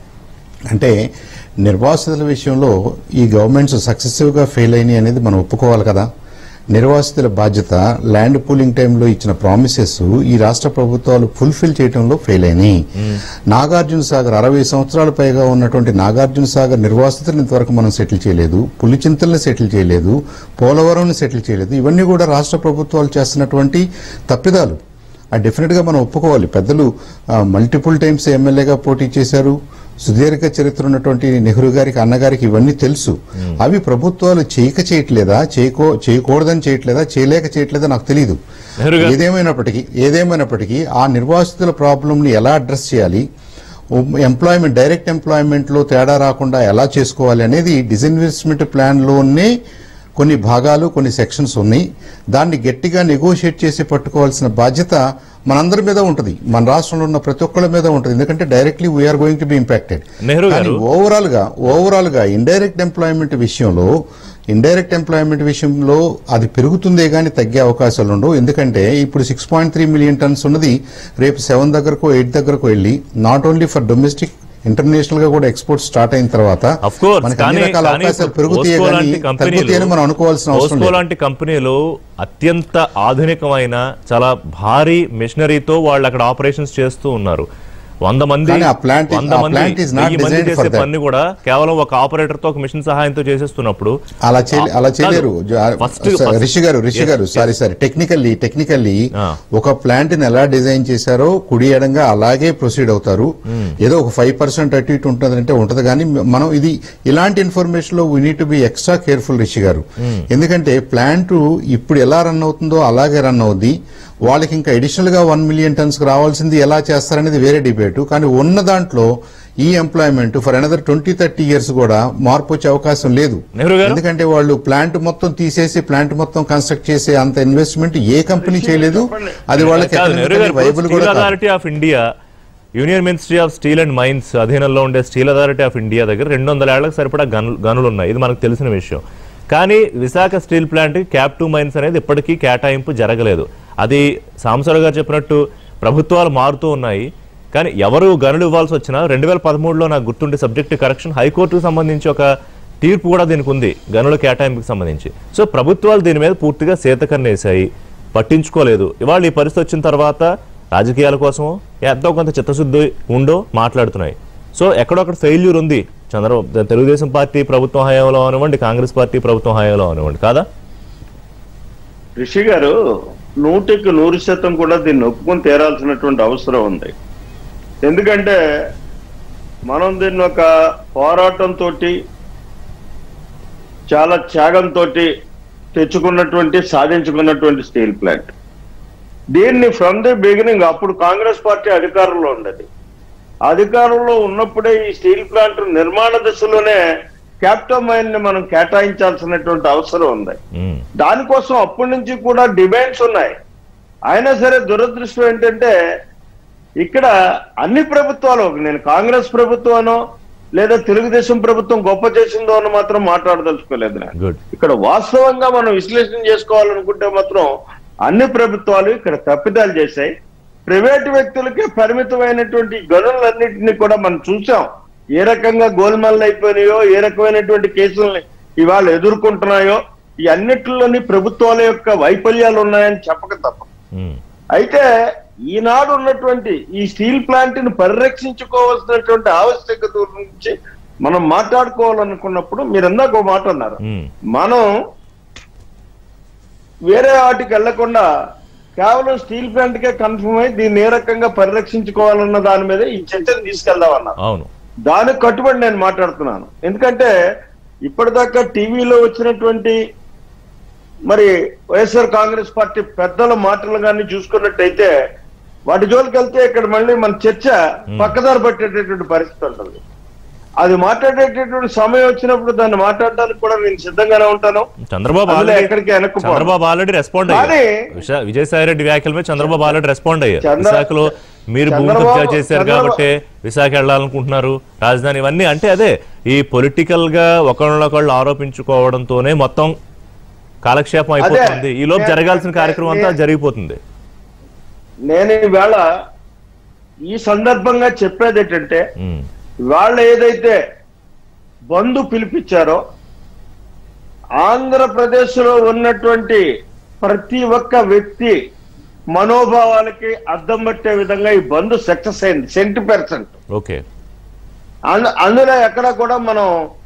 అంటే నిర్వాసితుల విషయంలో ఈ గవర్నమెంట్స్ సక్సెసివ్ గా ఫెయిల్ అయినాయి అనేది మనం ఒప్పుకోవాలి కదా నిర్వాసితుల బాధ్యత ల్యాండ్ పూలింగ్ టైంలో ఇచ్చిన ప్రామిసెస్ ఈ రాష్ట్ర ప్రభుత్వాలు ఫుల్ఫిల్ చేయడంలో ఫెయిల్ అయినాయి నాగార్జున సాగర్ అరవై సంవత్సరాల పైగా ఉన్నటువంటి నాగార్జున సాగర్ నిర్వాసితులను ఇంతవరకు మనం సెటిల్ చేయలేదు పులిచింతల్ని సెటిల్ చేయలేదు పోలవరంని సెటిల్ చేయలేదు ఇవన్నీ కూడా రాష్ట్ర ప్రభుత్వాలు చేస్తున్నటువంటి తప్పిదాలు ఆ డెఫినెట్ గా మనం ఒప్పుకోవాలి పెద్దలు మల్టిపుల్ టైమ్స్ ఎమ్మెల్యేగా పోటీ చేశారు సుదీర్ఘ చరిత్ర ఉన్నటువంటి నెహ్రూ గారికి అన్నగారికి ఇవన్నీ తెలుసు అవి ప్రభుత్వాలు చేయక చేయట్లేదా చేయకో చేయకూడదని చేయట్లేదా చేయలేక చేయట్లేదా నాకు తెలియదు నెహ్రూ గారు- ఏదేమైనప్పటికీ ఏదేమైనప్పటికీ ఆ నిర్వాసితుల ప్రాబ్లం ని ఎలా అడ్రస్ చేయాలి ఎంప్లాయ్మెంట్ డైరెక్ట్ ఎంప్లాయ్మెంట్ లో తేడా రాకుండా ఎలా చేసుకోవాలి అనేది డిస్ఇన్వెస్ట్మెంట్ ప్లాన్ లోనే కొన్ని భాగాలు కొన్ని సెక్షన్స్ ఉన్నాయి దాన్ని గట్టిగా నెగోషియేట్ చేసి పట్టుకోవాల్సిన బాధ్యత మనందరి మీద ఉంటుంది మన రాష్ట్రంలో ఉన్న ప్రతి ఒక్కళ్ళ మీద ఉంటుంది ఎందుకంటే directly we're going to be impacted Nehru కానీ గారు ఓవరాల్ గా ఓవరాల్ గా ఇండైరెక్ట్ ఎంప్లాయ్మెంట్ విషయంలో ఇండైరెక్ట్ ఎంప్లాయ్మెంట్ విషయంలో అది పెరుగుతుందే గానీ తగ్గే అవకాశాలు ఉండవు ఎందుకంటే ఇప్పుడు six point three million tons ఉన్నది రేపు సెవెన్ దగ్గరకు ఎయిట్ దగ్గరకు వెళ్ళి not only for domestic international గా కూడా ఎక్స్పోర్ట్ స్టార్ట్ అయిన తర్వాత అఫ్ కోర్స్ మనకి అన్ని కానీ రకాల కానీ అవకాశాలు ఇప్పుడు పెరుగుతాయి పోస్కో కానీ లాంటి కంపెనీలు- తగ్గుతాయని మనం అనుకోవాల్సిన అవసరం పోస్కో లేదు లాంటి కంపెనీలు అత్యంత ఆధునికమైన చాలా భారీ మిషనరీతో వాళ్ళు అక్కడ ఆపరేషన్స్ చేస్తూ ఉన్నారు వంద మంది కానీ ఆ plant is- వంద ఆ మంది plant is not వెయ్యి మంది designed for చేసే that. పని కూడా కేవలం ఒక ఆపరేటర్ తో ఒక మిషన్ సహాయంతో చేసేస్తున్నప్పుడు అలా చేయలే- అలా చేయలేరు ఫస్ట్ స- రిషి గారు రిషి గారు సారీ సారీ టెక్నికల్లీ టెక్నికల్లీ ఆ. ఒక ప్లాంట్ ని ఎలా డిజైన్ చేశారో కుడి ఎడంగా అలాగే ప్రొసీడ్ అవుతారు ఏదో ఒక ఫైవ్ పర్సెంట్ అటు ఇటు ఉంటుందంటే ఉంటది కానీ మనం ఇది ఇలాంటి ఇన్ఫర్మేషన్ లో we need to be extra careful Rishi garu ఎందుకంటే ప్లాంట్ ఇప్పుడు ఎలా రన్ అవుతుందో అలాగే రన్ అవుద్ది వాళ్ళకి ఇంకా అడిషనల్ గా వన్ మిలియన్ టన్స్ రావాల్సింది ఎలా చేస్తారనేది వేరే డిబేట్ కానీ ఉన్న దాంట్లో ఈ employment for another twenty thirty years కూడా మార్పు వచ్చే అవకాశం లేదు నెహ్రూ గారు? ఎందుకంటే వాళ్ళు ప్లాంట్ మొత్తం తీసేసి ప్లాంట్ మొత్తం కన్స్ట్రక్ట్ చేసే అంత ఇన్వెస్ట్మెంట్ ఏ కంపెనీ చేయలేదు అది వాళ్ళకి కాదు, నెహ్రూ గారు, వైబుల్ స్టీల్ కూడా కాదు. Authority of India union ministry of steel and mines అధీనంలో ఉండే స్టీల్ అథారిటీ ఆఫ్ ఇండియా దగ్గర రెండు వందల ఏళ్లకు సరిపడా గనులు గనులు ఉన్నాయి ఇది మనకు తెలిసిన విషయం కానీ Visakha steel plant captive mines అనేది ఇప్పటికీ కేటాయింపు జరగలేదు అది సాంసరావు గారు చెప్పినట్టు ప్రభుత్వాలు మారుతూ ఉన్నాయి కానీ ఎవరు గనులు ఇవ్వాల్సి వచ్చినా రెండు వేల పదమూడులో నాకు గుర్తుండే సబ్జెక్ట్ కరెక్షన్ హైకోర్టుకు సంబంధించి ఒక తీర్పు కూడా దీనికి ఉంది గనుల కేటాయింపుకి సంబంధించి సో ప్రభుత్వాలు దీని మీద పూర్తిగా సేతకన్నేశాయి పట్టించుకోలేదు ఇవాళ ఈ పరిస్థితి వచ్చిన తర్వాత రాజకీయాల కోసం ఎంతో కొంత చిత్తశుద్ధి ఉండో మాట్లాడుతున్నాయి సో ఎక్కడొక్కడ ఫెయిల్యూర్ ఉంది చంద్రబాబు తెలుగుదేశం పార్టీ ప్రభుత్వం హయాంలో అనివ్వండి కాంగ్రెస్ పార్టీ ప్రభుత్వం హయాంలో అనివ్వండి కాదా రిషి గారు నూటికి నూరు శాతం కూడా దీన్ని ఒప్పుకొని తీరాల్సినటువంటి అవసరం ఉంది ఎందుకంటే మనం దీన్ని ఒక పోరాటంతో చాలా త్యాగంతో తెచ్చుకున్నటువంటి సాధించుకున్నటువంటి స్టీల్ ప్లాంట్ దీన్ని ఫ్రమ్ ది బిగినింగ్ అప్పుడు కాంగ్రెస్ పార్టీ అధికారంలో ఉండేది అధికారంలో ఉన్నప్పుడే ఈ స్టీల్ ప్లాంట్ నిర్మాణ దశలోనే క్యాప్టో మైన్ ని మనం కేటాయించాల్సినటువంటి అవసరం ఉంది ఉమ్. దానికోసం అప్పటి నుంచి కూడా డిమాండ్స్ ఉన్నాయి అయినా సరే దురదృష్టం ఏంటంటే ఇక్కడ అన్ని ప్రభుత్వాలు నేను కాంగ్రెస్ ప్రభుత్వానో లేదా తెలుగుదేశం ప్రభుత్వం గొప్ప చేసిందో అని మాత్రం మాట్లాడదలుచుకోలేదు నేను గుడ్ ఇక్కడ వాస్తవంగా మనం విశ్లేషణ చేసుకోవాలనుకుంటే మాత్రం అన్ని ప్రభుత్వాలు ఇక్కడ తప్పిదాలు చేశాయి ప్రైవేటు వ్యక్తులకే పరిమితమైనటువంటి గనులన్నింటినీ కూడా మనం చూసాం ఏ రకంగా గోల్మాల్ అయిపోయినాయో ఏ రకమైనటువంటి కేసుల్ని ఇవాళ ఎదుర్కొంటున్నాయో ఈ అన్నిటిలోని ప్రభుత్వాల యొక్క వైఫల్యాలు ఉన్నాయని చెప్పక తప్ప ఉమ్, అయితే ఈనాడు ఉన్నటువంటి ఈ స్టీల్ ప్లాంట్ ని పరిరక్షించుకోవాల్సినటువంటి ఆవశ్యకత గురించి మనం మాట్లాడుకోవాలనుకున్నప్పుడు మీరు ఇందాక ఒక మాట అన్నారు ఉమ్, మనం వేరే వాటికి వెళ్లకుండా కేవలం స్టీల్ ప్లాంట్ కే కన్ఫర్మ్ అయి దీన్ని ఏ రకంగా పరిరక్షించుకోవాలన్న దాని మీద ఈ చర్చను తీసుకెళ్దాం అన్నారు అవును దానికి కట్టుబడి నేను మాట్లాడుతున్నాను ఎందుకంటే ఇప్పటిదాకా టీవీలో వచ్చినటువంటి మరి వైఎస్ఆర్ కాంగ్రెస్ పార్టీ పెద్దల మాటలు కానీ చూసుకున్నట్టయితే వాటి జోలికి వెళ్తే ఇక్కడ మళ్ళీ మన చర్చ పక్కదారి పట్టేటటువంటి పరిస్థితి ఉంటుంది అది మాట్లాడేటటువంటి సమయం వచ్చినప్పుడు దాన్ని మాట్లాడడానికి కూడా నేను సిద్ధంగానే ఉంటాను చంద్రబాబు అందులో ఆల్రెడీ ఎక్కడికి వెనక్కు పోను. చంద్రబాబు ఆల్రెడీ రెస్పాండ్ కానీ- అయ్యారు విశా- విజయసాయి రెడ్డి వ్యాఖ్యల మీద చంద్రబాబు ఆల్రెడీ రెస్పాండ్ అయ్యారు చంద్ర- విశాఖలో మీరు భూమి చంద్రబాబు- కబ్జా చేశారు చంద్రబాబు- కాబట్టి విశాఖ వెళ్ళాలనుకుంటున్నారు రాజధాని ఇవన్నీ అంటే అదే ఈ పొలిటికల్ గా ఒకళ్ళొకళ్ళు ఆరోపించుకోవడంతోనే మొత్తం కాలక్షేపం అయిపోతుంది ఈ లోపు నేను- జరగాల్సిన కార్యక్రమం అంతా నేను- జరిగిపోతుంది నేను ఈవేళ ఈ సందర్భంగా చెప్పేది ఏంటంటే ఉమ్, వాళ్ళు ఏదైతే బంధు పిలిపించారో ఆంధ్రప్రదేశ్ లో ఉన్నటువంటి ప్రతి ఒక్క వ్యక్తి మనోభావాలకి అద్దం పట్టే విధంగా ఈ బంధు సక్సెస్ అయింది సెంటీ పర్సెంట్ ఓకే అందులో ఎక్కడ కూడా మనం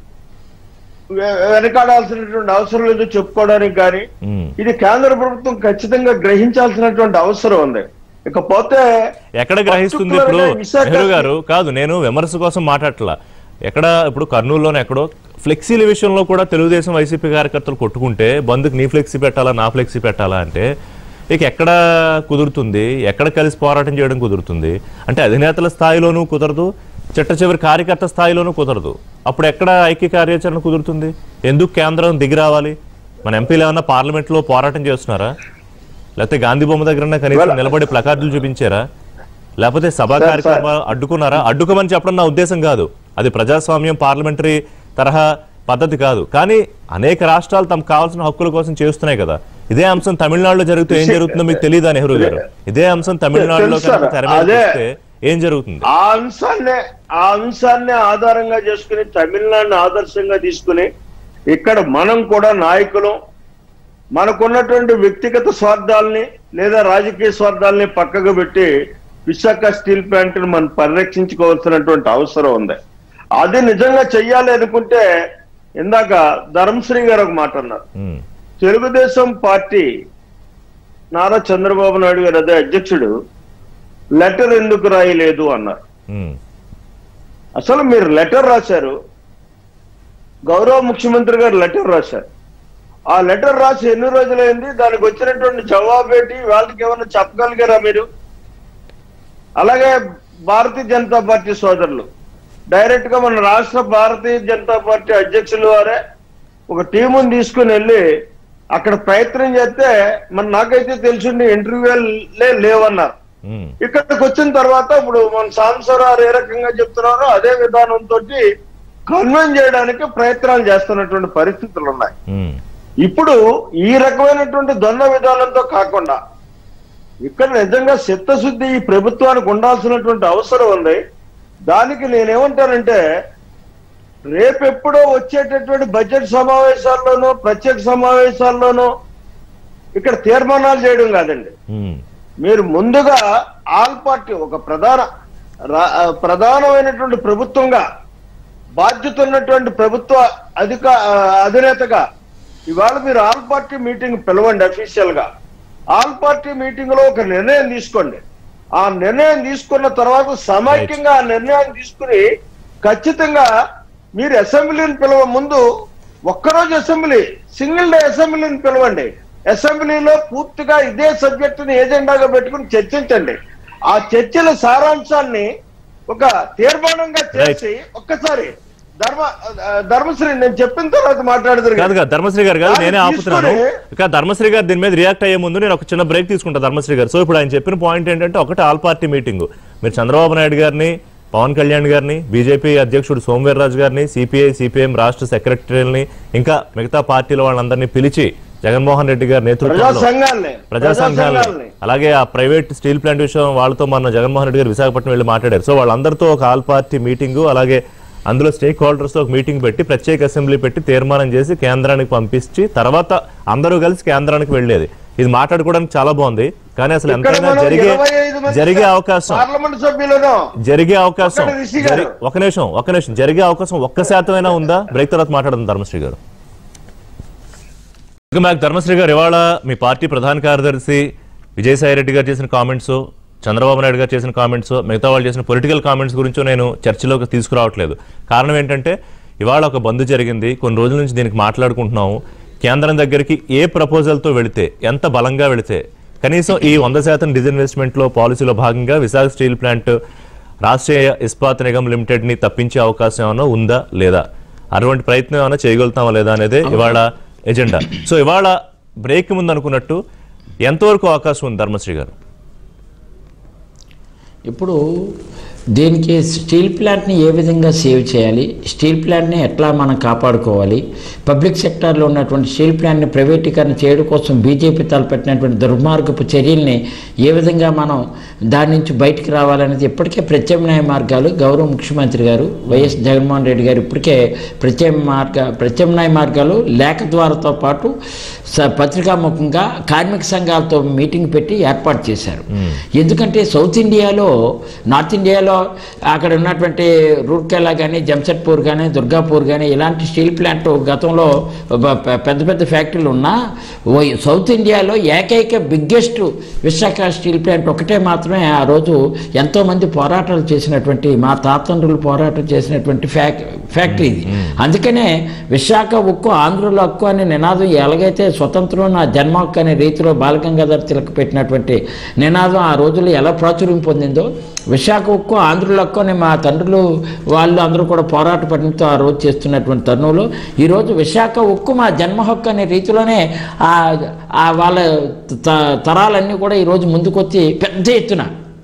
వె- వెనకాడాల్సినటువంటి అవసరం లేదు చెప్పుకోవడానికి కానీ ఉమ్. ఇది కేంద్ర ప్రభుత్వం ఖచ్చితంగా గ్రహించాల్సినటువంటి అవసరం ఉంది ఇకపోతే ఎక్కడ గ్రహిస్తుంది ఇప్పుడు particularly విశాఖ నెహ్రూ గారు కాదు నేను విమర్శ కోసం మాట్లాడట్లా ఎక్కడ ఇప్పుడు కర్నూలులోనే ఎక్కడో ఫ్లెక్సీల విషయంలో కూడా తెలుగుదేశం వైసీపీ కార్యకర్తలు కొట్టుకుంటే బంధుకు నీ ఫ్లెక్సీ పెట్టాలా నా ఫ్లెక్సీ పెట్టాలా అంటే ఇక ఎక్కడ కుదురుతుంది ఎక్కడ కలిసి పోరాటం చేయడం కుదురుతుంది అంటే అధినేతల స్థాయిలోనూ కుదరదు చిట్ట చివరి కార్యకర్త స్థాయిలోనూ కుదరదు అప్పుడు ఎక్కడ ఐక్య కార్యాచరణ కుదురుతుంది ఎందుకు కేంద్రం దిగి రావాలి మన ఎంపీలు ఏమన్నా పార్లమెంట్లో పోరాటం చేస్తున్నారా లేకపోతే గాంధీ బొమ్మ దగ్గర కనీసం నిలబడి ప్లకార్డులు చూపించారా లేకపోతే సభా సార్, కార్యక్రమాలు అడ్డుకున్నారా అడ్డుకోమని చెప్పడం నా ఉద్దేశం కాదు అది ప్రజాస్వామ్యం పార్లమెంటరీ తరహా పద్ధతి కాదు కానీ అనేక రాష్ట్రాలు తమకు కావాల్సిన హక్కుల కోసం చేస్తున్నాయి కదా ఇదే అంశం తమిళనాడులో జరిగితే ఏం జరుగుతుందో మీకు తెలియదా నెహ్రూ గారు ఇదే అంశం తమిళనాడులో తెలుసు సార్. కనుక తెర మీద అదే. చూస్తే ఏం జరుగుతుంది ఆ అంశాన్ని ఆ అంశాన్ని ఆధారంగా చేసుకుని తమిళనాడుని ఆదర్శంగా తీసుకుని ఇక్కడ మనం కూడా నాయకులు మనకున్నటువంటి వ్యక్తిగత స్వార్థాలని లేదా రాజకీయ స్వార్థాలని పక్కకు పెట్టి విశాఖ స్టీల్ ప్లాంట్ ని మనం పరిరక్షించుకోవాల్సినటువంటి అవసరం ఉంది అది నిజంగా చెయ్యాలి అనుకుంటే ఇందాక ధర్మశ్రీ గారు ఒక మాట అన్నారు ఉమ్, తెలుగుదేశం పార్టీ నారా చంద్రబాబు నాయుడు గారు అదే అధ్యక్షుడు లెటర్ ఎందుకు రాయలేదు అన్నారు ఉమ్, అసలు మీరు లెటర్ రాశారు గౌరవ ముఖ్యమంత్రి గారు లెటర్ రాశారు ఆ లెటర్ రాసి ఎన్ని రోజులైంది దానికి వచ్చినటువంటి జవాబు ఏంటి వాళ్ళకి ఏమైనా చెప్పగలిగారా మీరు అలాగే భారతీయ జనతా పార్టీ సోదరులు డైరెక్ట్ గా మన రాష్ట్ర భారతీయ జనతా పార్టీ అధ్యక్షులు వారే ఒక టీముని తీసుకుని వెళ్ళి అక్కడ ప్రయత్నం చేస్తే మరి నాకైతే తెలిసింది ఇంటర్వ్యూలే లేవన్నారు ఉమ్, ఇక్కడికి వచ్చిన తర్వాత ఇప్పుడు మన సాంసరావు ఏ రకంగా చెప్తున్నారో అదే విధానంతో కన్వెన్స్ చేయడానికి ప్రయత్నాలు చేస్తున్నటువంటి పరిస్థితులు ఉన్నాయి ఉమ్, ఇప్పుడు ఈ రకమైనటువంటి ద్వంద్వ విధానంతో కాకుండా ఇక్కడ నిజంగా చిత్తశుద్ధి ఈ ప్రభుత్వానికి ఉండాల్సినటువంటి అవసరం ఉంది దానికి నేనేమంటానంటే రేపెప్పుడో వచ్చేటటువంటి బడ్జెట్ సమావేశాల్లోనూ ప్రత్యేక సమావేశాల్లోనూ ఇక్కడ తీర్మానాలు చేయడం కాదండి ఉమ్, మీరు ముందుగా ఆల్ పార్టీ ఒక ప్రధాన రా- ఆ, ప్రధానమైనటువంటి ప్రభుత్వంగా బాధ్యత ఉన్నటువంటి ప్రభుత్వ అధిక ఆ, అధినేతగా ఇవాళ మీరు ఆల్ పార్టీ మీటింగ్ పిలవండి అఫీషియల్ గా ఆల్ పార్టీ మీటింగ్ లో ఒక నిర్ణయం తీసుకోండి ఆ నిర్ణయం తీసుకున్న తర్వాత సమైక్యంగా ఆ నిర్ణయం తీసుకుని ఖచ్చితంగా మీరు అసెంబ్లీని పిలవ ముందు ఒక్కరోజు అసెంబ్లీ సింగిల్ డే అసెంబ్లీని పిలవండి అసెంబ్లీలో పూర్తిగా ఇదే సబ్జెక్టుని ఏజెండాగా పెట్టుకుని చర్చించండి ఆ చర్చల సారాంశాన్ని ఒక తీర్మానంగా చేసి ఒక్కసారి ధర్మ ఆ, ధర్మశ్రీ నేను చెప్పిన తర్వాత మాట్లాడదురు కాదు కాదు ధర్మశ్రీ గారు కాదు దాన్ని నేనే ఆపుతున్నాను తీసుకొని- ఇక ధర్మశ్రీ గారు దీని మీద రియాక్ట్ అయ్యే ముందు నేను ఒక చిన్న బ్రేక్ తీసుకుంటా ధర్మశ్రీ గారు సో ఇప్పుడు ఆయన చెప్పిన పాయింట్ ఏంటంటే ఒకటి ఆల్ పార్టీ మీటింగ్ మీరు చంద్రబాబు నాయుడు గారిని పవన్ కళ్యాణ్ గారిని బీజేపీ అధ్యక్షుడు సోమవీర్రాజు గారిని సిపిఐ సిపిఎం రాష్ట్ర సెక్రటరీలని ఇంకా మిగతా పార్టీల వాళ్ళందరినీ పిలిచి జగన్మోహన్ రెడ్డి గారి ప్రజా నేతృత్వంలో సంఘాలని ప్రజా సంఘాలని అలాగే ఆ ప్రైవేట్ స్టీల్ ప్లాంట్ విషయం వాళ్ళతో మన జగన్మోహన్ రెడ్డి గారు విశాఖపట్నం వెళ్ళి మాట్లాడారు సో వాళ్ళందరితో ఒక ఆల్ పార్టీ మీటింగ్ అలాగే అందులో స్టేక్ హోల్డర్స్ తో ఒక మీటింగ్ పెట్టి ప్రత్యేక అసెంబ్లీ పెట్టి తీర్మానం చేసి కేంద్రానికి పంపించి తర్వాత అందరూ కలిసి కేంద్రానికి వెళ్ళేది ఇది మాట్లాడుకోవడానికి చాలా బాగుంది కానీ అసలు ఇక్కడ ఎంతైనా మనం జరిగే 25 మంది జరిగే అవకాశం పార్లమెంట్ సభ్యులను జరిగే అవకాశం ఒక్కటి రిషి గారు. జరి- ఒక నిమిషం ఒక నిమిషం జరిగే అవకాశం ఒక్క శాతమైనా ఉందా బ్రేక్ తర్వాత మాట్లాడదాం ధర్మశ్రీ గారు వెల్కమ్ ధర్మశ్రీ గారు ఇవాళ మీ పార్టీ ప్రధాన కార్యదర్శి విజయసాయి రెడ్డి గారు చేసిన కామెంట్స్ చంద్రబాబు నాయుడు గారు చేసిన కామెంట్స్ మిగతా వాళ్ళు చేసిన పొలిటికల్ కామెంట్స్ గురించో నేను చర్చలోకి తీసుకురావట్లేదు కారణం ఏంటంటే ఇవాళ ఒక బంద్ జరిగింది కొన్ని రోజుల నుంచి దీనికి మాట్లాడుకుంటున్నాము కేంద్రం దగ్గరికి ఏ ప్రపోజల్తో వెళితే ఎంత బలంగా వెళితే కనీసం ఈ వంద శాతం డిజిన్వెస్ట్మెంట్లో పాలసీలో భాగంగా Visakha steel plant Rashtriya Ispat Nigam limited ని తప్పించే అవకాశం ఏమైనా ఉందా లేదా అటువంటి ప్రయత్నం ఏమైనా చేయగలుగుతామా లేదా అనేది ఇవాళ ఎజెండా సో ఇవాళ బ్రేక్ ముందు అనుకున్నట్టు ఎంతవరకు అవకాశం ఉంది ధర్మశ్రీ గారు ఇప్పుడు దీనికి స్టీల్ ప్లాంట్ని ఏ విధంగా సేవ్ చేయాలి స్టీల్ ప్లాంట్ని ఎట్లా మనం కాపాడుకోవాలి పబ్లిక్ సెక్టార్లో ఉన్నటువంటి స్టీల్ ప్లాంట్ని ప్రైవేటీకరణ చేయడం కోసం బీజేపీ తలపెట్టినటువంటి దుర్మార్గపు చర్యల్ని ఏ విధంగా మనం దాని నుంచి బయటికి రావాలనేది ఇప్పటికే ప్రత్యామ్నాయ మార్గాలు గౌరవ ముఖ్యమంత్రి గారు వైఎస్ జగన్మోహన్ రెడ్డి గారు ఇప్పటికే ప్రత్యామ్నాయ మార్గ ప్రత్యామ్నాయ మార్గాలు లేఖ ద్వారాతో పాటు స- పత్రికాముఖంగా కార్మిక సంఘాలతో మీటింగ్ పెట్టి ఏర్పాటు చేశారు ఎందుకంటే సౌత్ ఇండియాలో నార్త్ ఇండియాలో అక్కడ ఉన్నటువంటి రూర్కెలా కానీ జంషెడ్పూర్ కానీ దుర్గాపూర్ కానీ ఇలాంటి స్టీల్ ప్లాంట్ గతంలో బ- పె- పెద్ద పెద్ద ఫ్యాక్టరీలు ఉన్నా ఓ సౌత్ ఇండియాలో ఏకైక బిగ్గెస్ట్ విశాఖ స్టీల్ ప్లాంట్ ఒకటే మాత్రమే ఆ రోజు ఎంతోమంది పోరాటాలు చేసినటువంటి మా తాతండ్రులు పోరాటం చేసినటువంటి ఫ్యాక్ ఫ్యాక్టరీ ఇది అందుకనే విశాఖ ఉక్కు ఆంధ్రుల హక్కు అనే నినాదం ఎలాగైతే స్వతంత్రం నా జన్మ హక్కు అనే రీతిలో బాలగంగాధర్ తిలక్ పెట్టినటువంటి నినాదం ఆ రోజుల్లో ఎలా ప్రాచుర్యం పొందిందో విశాఖ ఉక్కు ఆంధ్రుల హక్కు అని మా తండ్రులు వాళ్ళు అందరూ కూడా పోరాట పడినతో ఆ రోజు చేస్తున్నటువంటి తరుణంలో ఈరోజు విశాఖ ఉక్కు మా జన్మ హక్కు అనే రీతిలోనే ఆ ఆ వాళ్ళ త- తరాలన్నీ కూడా ఈరోజు ముందుకొచ్చి పెద్ద ఎత్తున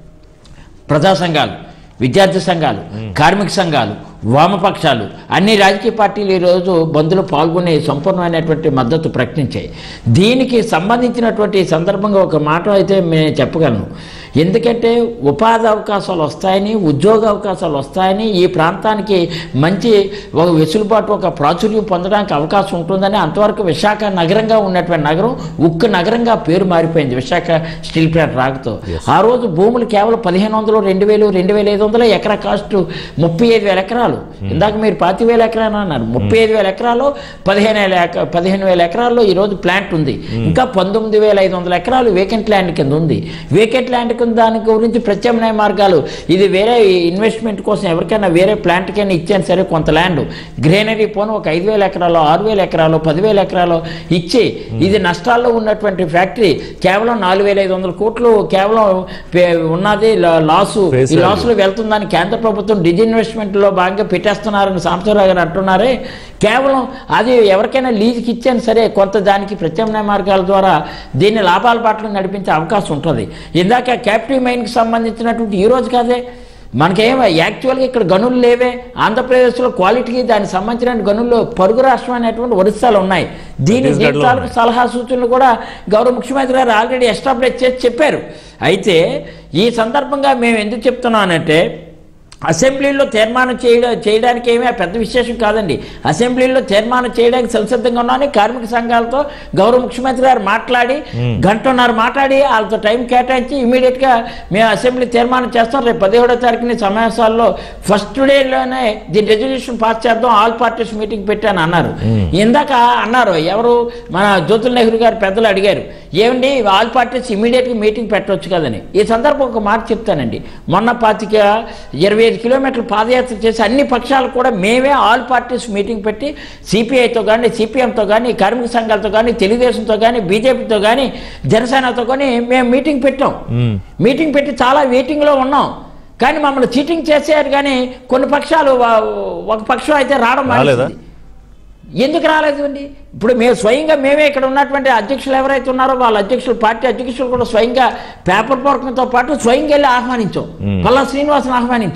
ప్రజా సంఘాలు విద్యార్థి సంఘాలు కార్మిక సంఘాలు వామపక్షాలు అన్ని రాజకీయ పార్టీలు ఈరోజు బంద్లో పాల్గొనే సంపూర్ణమైనటువంటి మద్దతు ప్రకటించాయి దీనికి సంబంధించినటువంటి ఈ సందర్భంగా ఒక మాట అయితే నేను చెప్పగలను ఎందుకంటే ఉపాధి అవకాశాలు వస్తాయని ఉద్యోగ అవకాశాలు వస్తాయని ఈ ప్రాంతానికి మంచి ఒక వెసులుబాటు ఒక ప్రాచుర్యం పొందడానికి అవకాశం ఉంటుందని అంతవరకు విశాఖ నగరంగా ఉన్నటువంటి నగరం ఉక్కు నగరంగా పేరు మారిపోయింది విశాఖ స్టీల్ ప్లాంట్ రాకతో ఆ రోజు భూములు కేవలం పదిహేను వందలు రెండు వేలు రెండు వేల ఐదు వందలు ఎకరా కాస్ట్ ముప్పై ఐదు వేల ఎకరాలు ఇందాక మీరు పాతి వేల ఎకరాలు అన్నారు ముప్పై ఐదు వేల ఎకరాలు పదిహేను వేల ఎక పదిహేను వేల ఎకరాల్లో ఈరోజు ప్లాంట్ ఉంది ఇంకా పంతొమ్మిది వేల ఐదు వందల ఎకరాలు వేకెంట్ ల్యాండ్ కింద ఉంది వేకెంట్ ల్యాండ్ కింద దాని గురించి ప్రత్యామ్నాయ మార్గాలు ఇది వేరే ఇన్వెస్ట్మెంట్ కోసం ఎవరికైనా వేరే ప్లాంట్కైనా ఇచ్చాను సరే కొంత ల్యాండ్ గ్రేనరీ పోను ఒక ఐదు వేల ఎకరాలు ఆరు వేల ఎకరాలు పదివేల ఎకరాలు ఇచ్చి ఇది నష్టాల్లో ఉన్నటువంటి ఫ్యాక్టరీ కేవలం నాలుగు వేల ఐదు వందల కోట్లు కేవలం పే- ఉన్నది లా- లాసు ఈ వేశారు. లాసులు వెళ్తుందని కేంద్ర ప్రభుత్వం డిజిన్వెస్ట్మెంట్ లో భాగంగా పెట్టేస్తున్నారని సాంబశివరావు గారు అంటున్నారే కేవలం అది ఎవరికైనా లీజుకి ఇచ్చాను సరే కొంత దానికి ప్రత్యామ్నాయ మార్గాల ద్వారా దీన్ని లాభాల బాటలో నడిపించే అవకాశం ఉంటుంది ఇందాక క్యాపిటల్ మైన్కి సంబంధించినటువంటి ఈ రోజు కాదే మనకేం యాక్చువల్గా ఇక్కడ గనులు లేవే ఆంధ్రప్రదేశ్లో క్వాలిటీకి దానికి సంబంధించిన గనుల్లో పరుగు రాష్ట్రం అనేటువంటి ఒరిస్సాలు ఉన్నాయి దీని ఛత్తీస్గఢ్లో దీని తాలూకు ఉన్నాయి. సలహా సూచనలు కూడా గౌరవ ముఖ్యమంత్రి గారు ఆల్రెడీ ఎస్టాబ్లిష్ చేసి చెప్పారు అయితే ఈ సందర్భంగా మేము ఎందుకు చెప్తున్నానంటే అసెంబ్లీలో తీర్మానం చేయడం చేయడానికి ఏమీ పెద్ద విశేషం కాదండి అసెంబ్లీలో తీర్మానం చేయడానికి సంసిద్ధంగా ఉన్నాను కార్మిక సంఘాలతో గౌరవ ముఖ్యమంత్రి గారు మాట్లాడి గంటన్నర మాట్లాడి వాళ్ళతో టైం కేటాయించి immediate గా మేము అసెంబ్లీ తీర్మానం చేస్తాం రేపు పదిహేడో తారీఖుని సమావేశాల్లో ఫస్ట్ డేలోనే దీని రెజల్యూషన్ పాస్ చేద్దాం ఆల్ పార్టీస్ మీటింగ్ పెట్టాను అన్నారు ఇందాక అన్నారు ఎవరు మన జ్యోతుల్ నెహ్రూ గారు పెద్దలు అడిగారు ఏమండి ఆల్ పార్టీస్ ఇమీడియట్గా మీటింగ్ పెట్టవచ్చు కదని ఈ సందర్భం ఒక మాట చెప్తానండి మొన్న పాతిక ఇరవై ఐదు కిలోమీటర్లు పాదయాత్ర చేసి అన్ని పక్షాలు కూడా మేమే ఆల్ పార్టీస్ మీటింగ్ పెట్టి సిపిఐతో కానీ సిపిఎంతో కానీ కార్మిక సంఘాలతో కానీ తెలుగుదేశంతో కానీ బీజేపీతో కానీ జనసేనతో కానీ మేము మీటింగ్ పెట్టాం మ్మ్. మీటింగ్ పెట్టి చాలా వెయిటింగ్లో ఉన్నాం కానీ మమ్మల్ని చీటింగ్ చేసేయారు కానీ కొన్ని పక్షాలు వా- ఒక పక్షం అయితే రావడం రాలేదా? మానేసింది. ఎందుకు రాలేదు అండి ఇప్పుడు మేము స్వయంగా మేమే ఇక్కడ ఉన్నటువంటి అధ్యక్షులు ఎవరైతే ఉన్నారో వాళ్ళ అధ్యక్షులు పార్టీ అధ్యక్షులు కూడా స్వయంగా పేపర్ పూర్వకంతో పాటు స్వయంగా వెళ్ళి ఆహ్వానించాం పల్లా శ్రీనివాసన్ ఆహ్వానించాం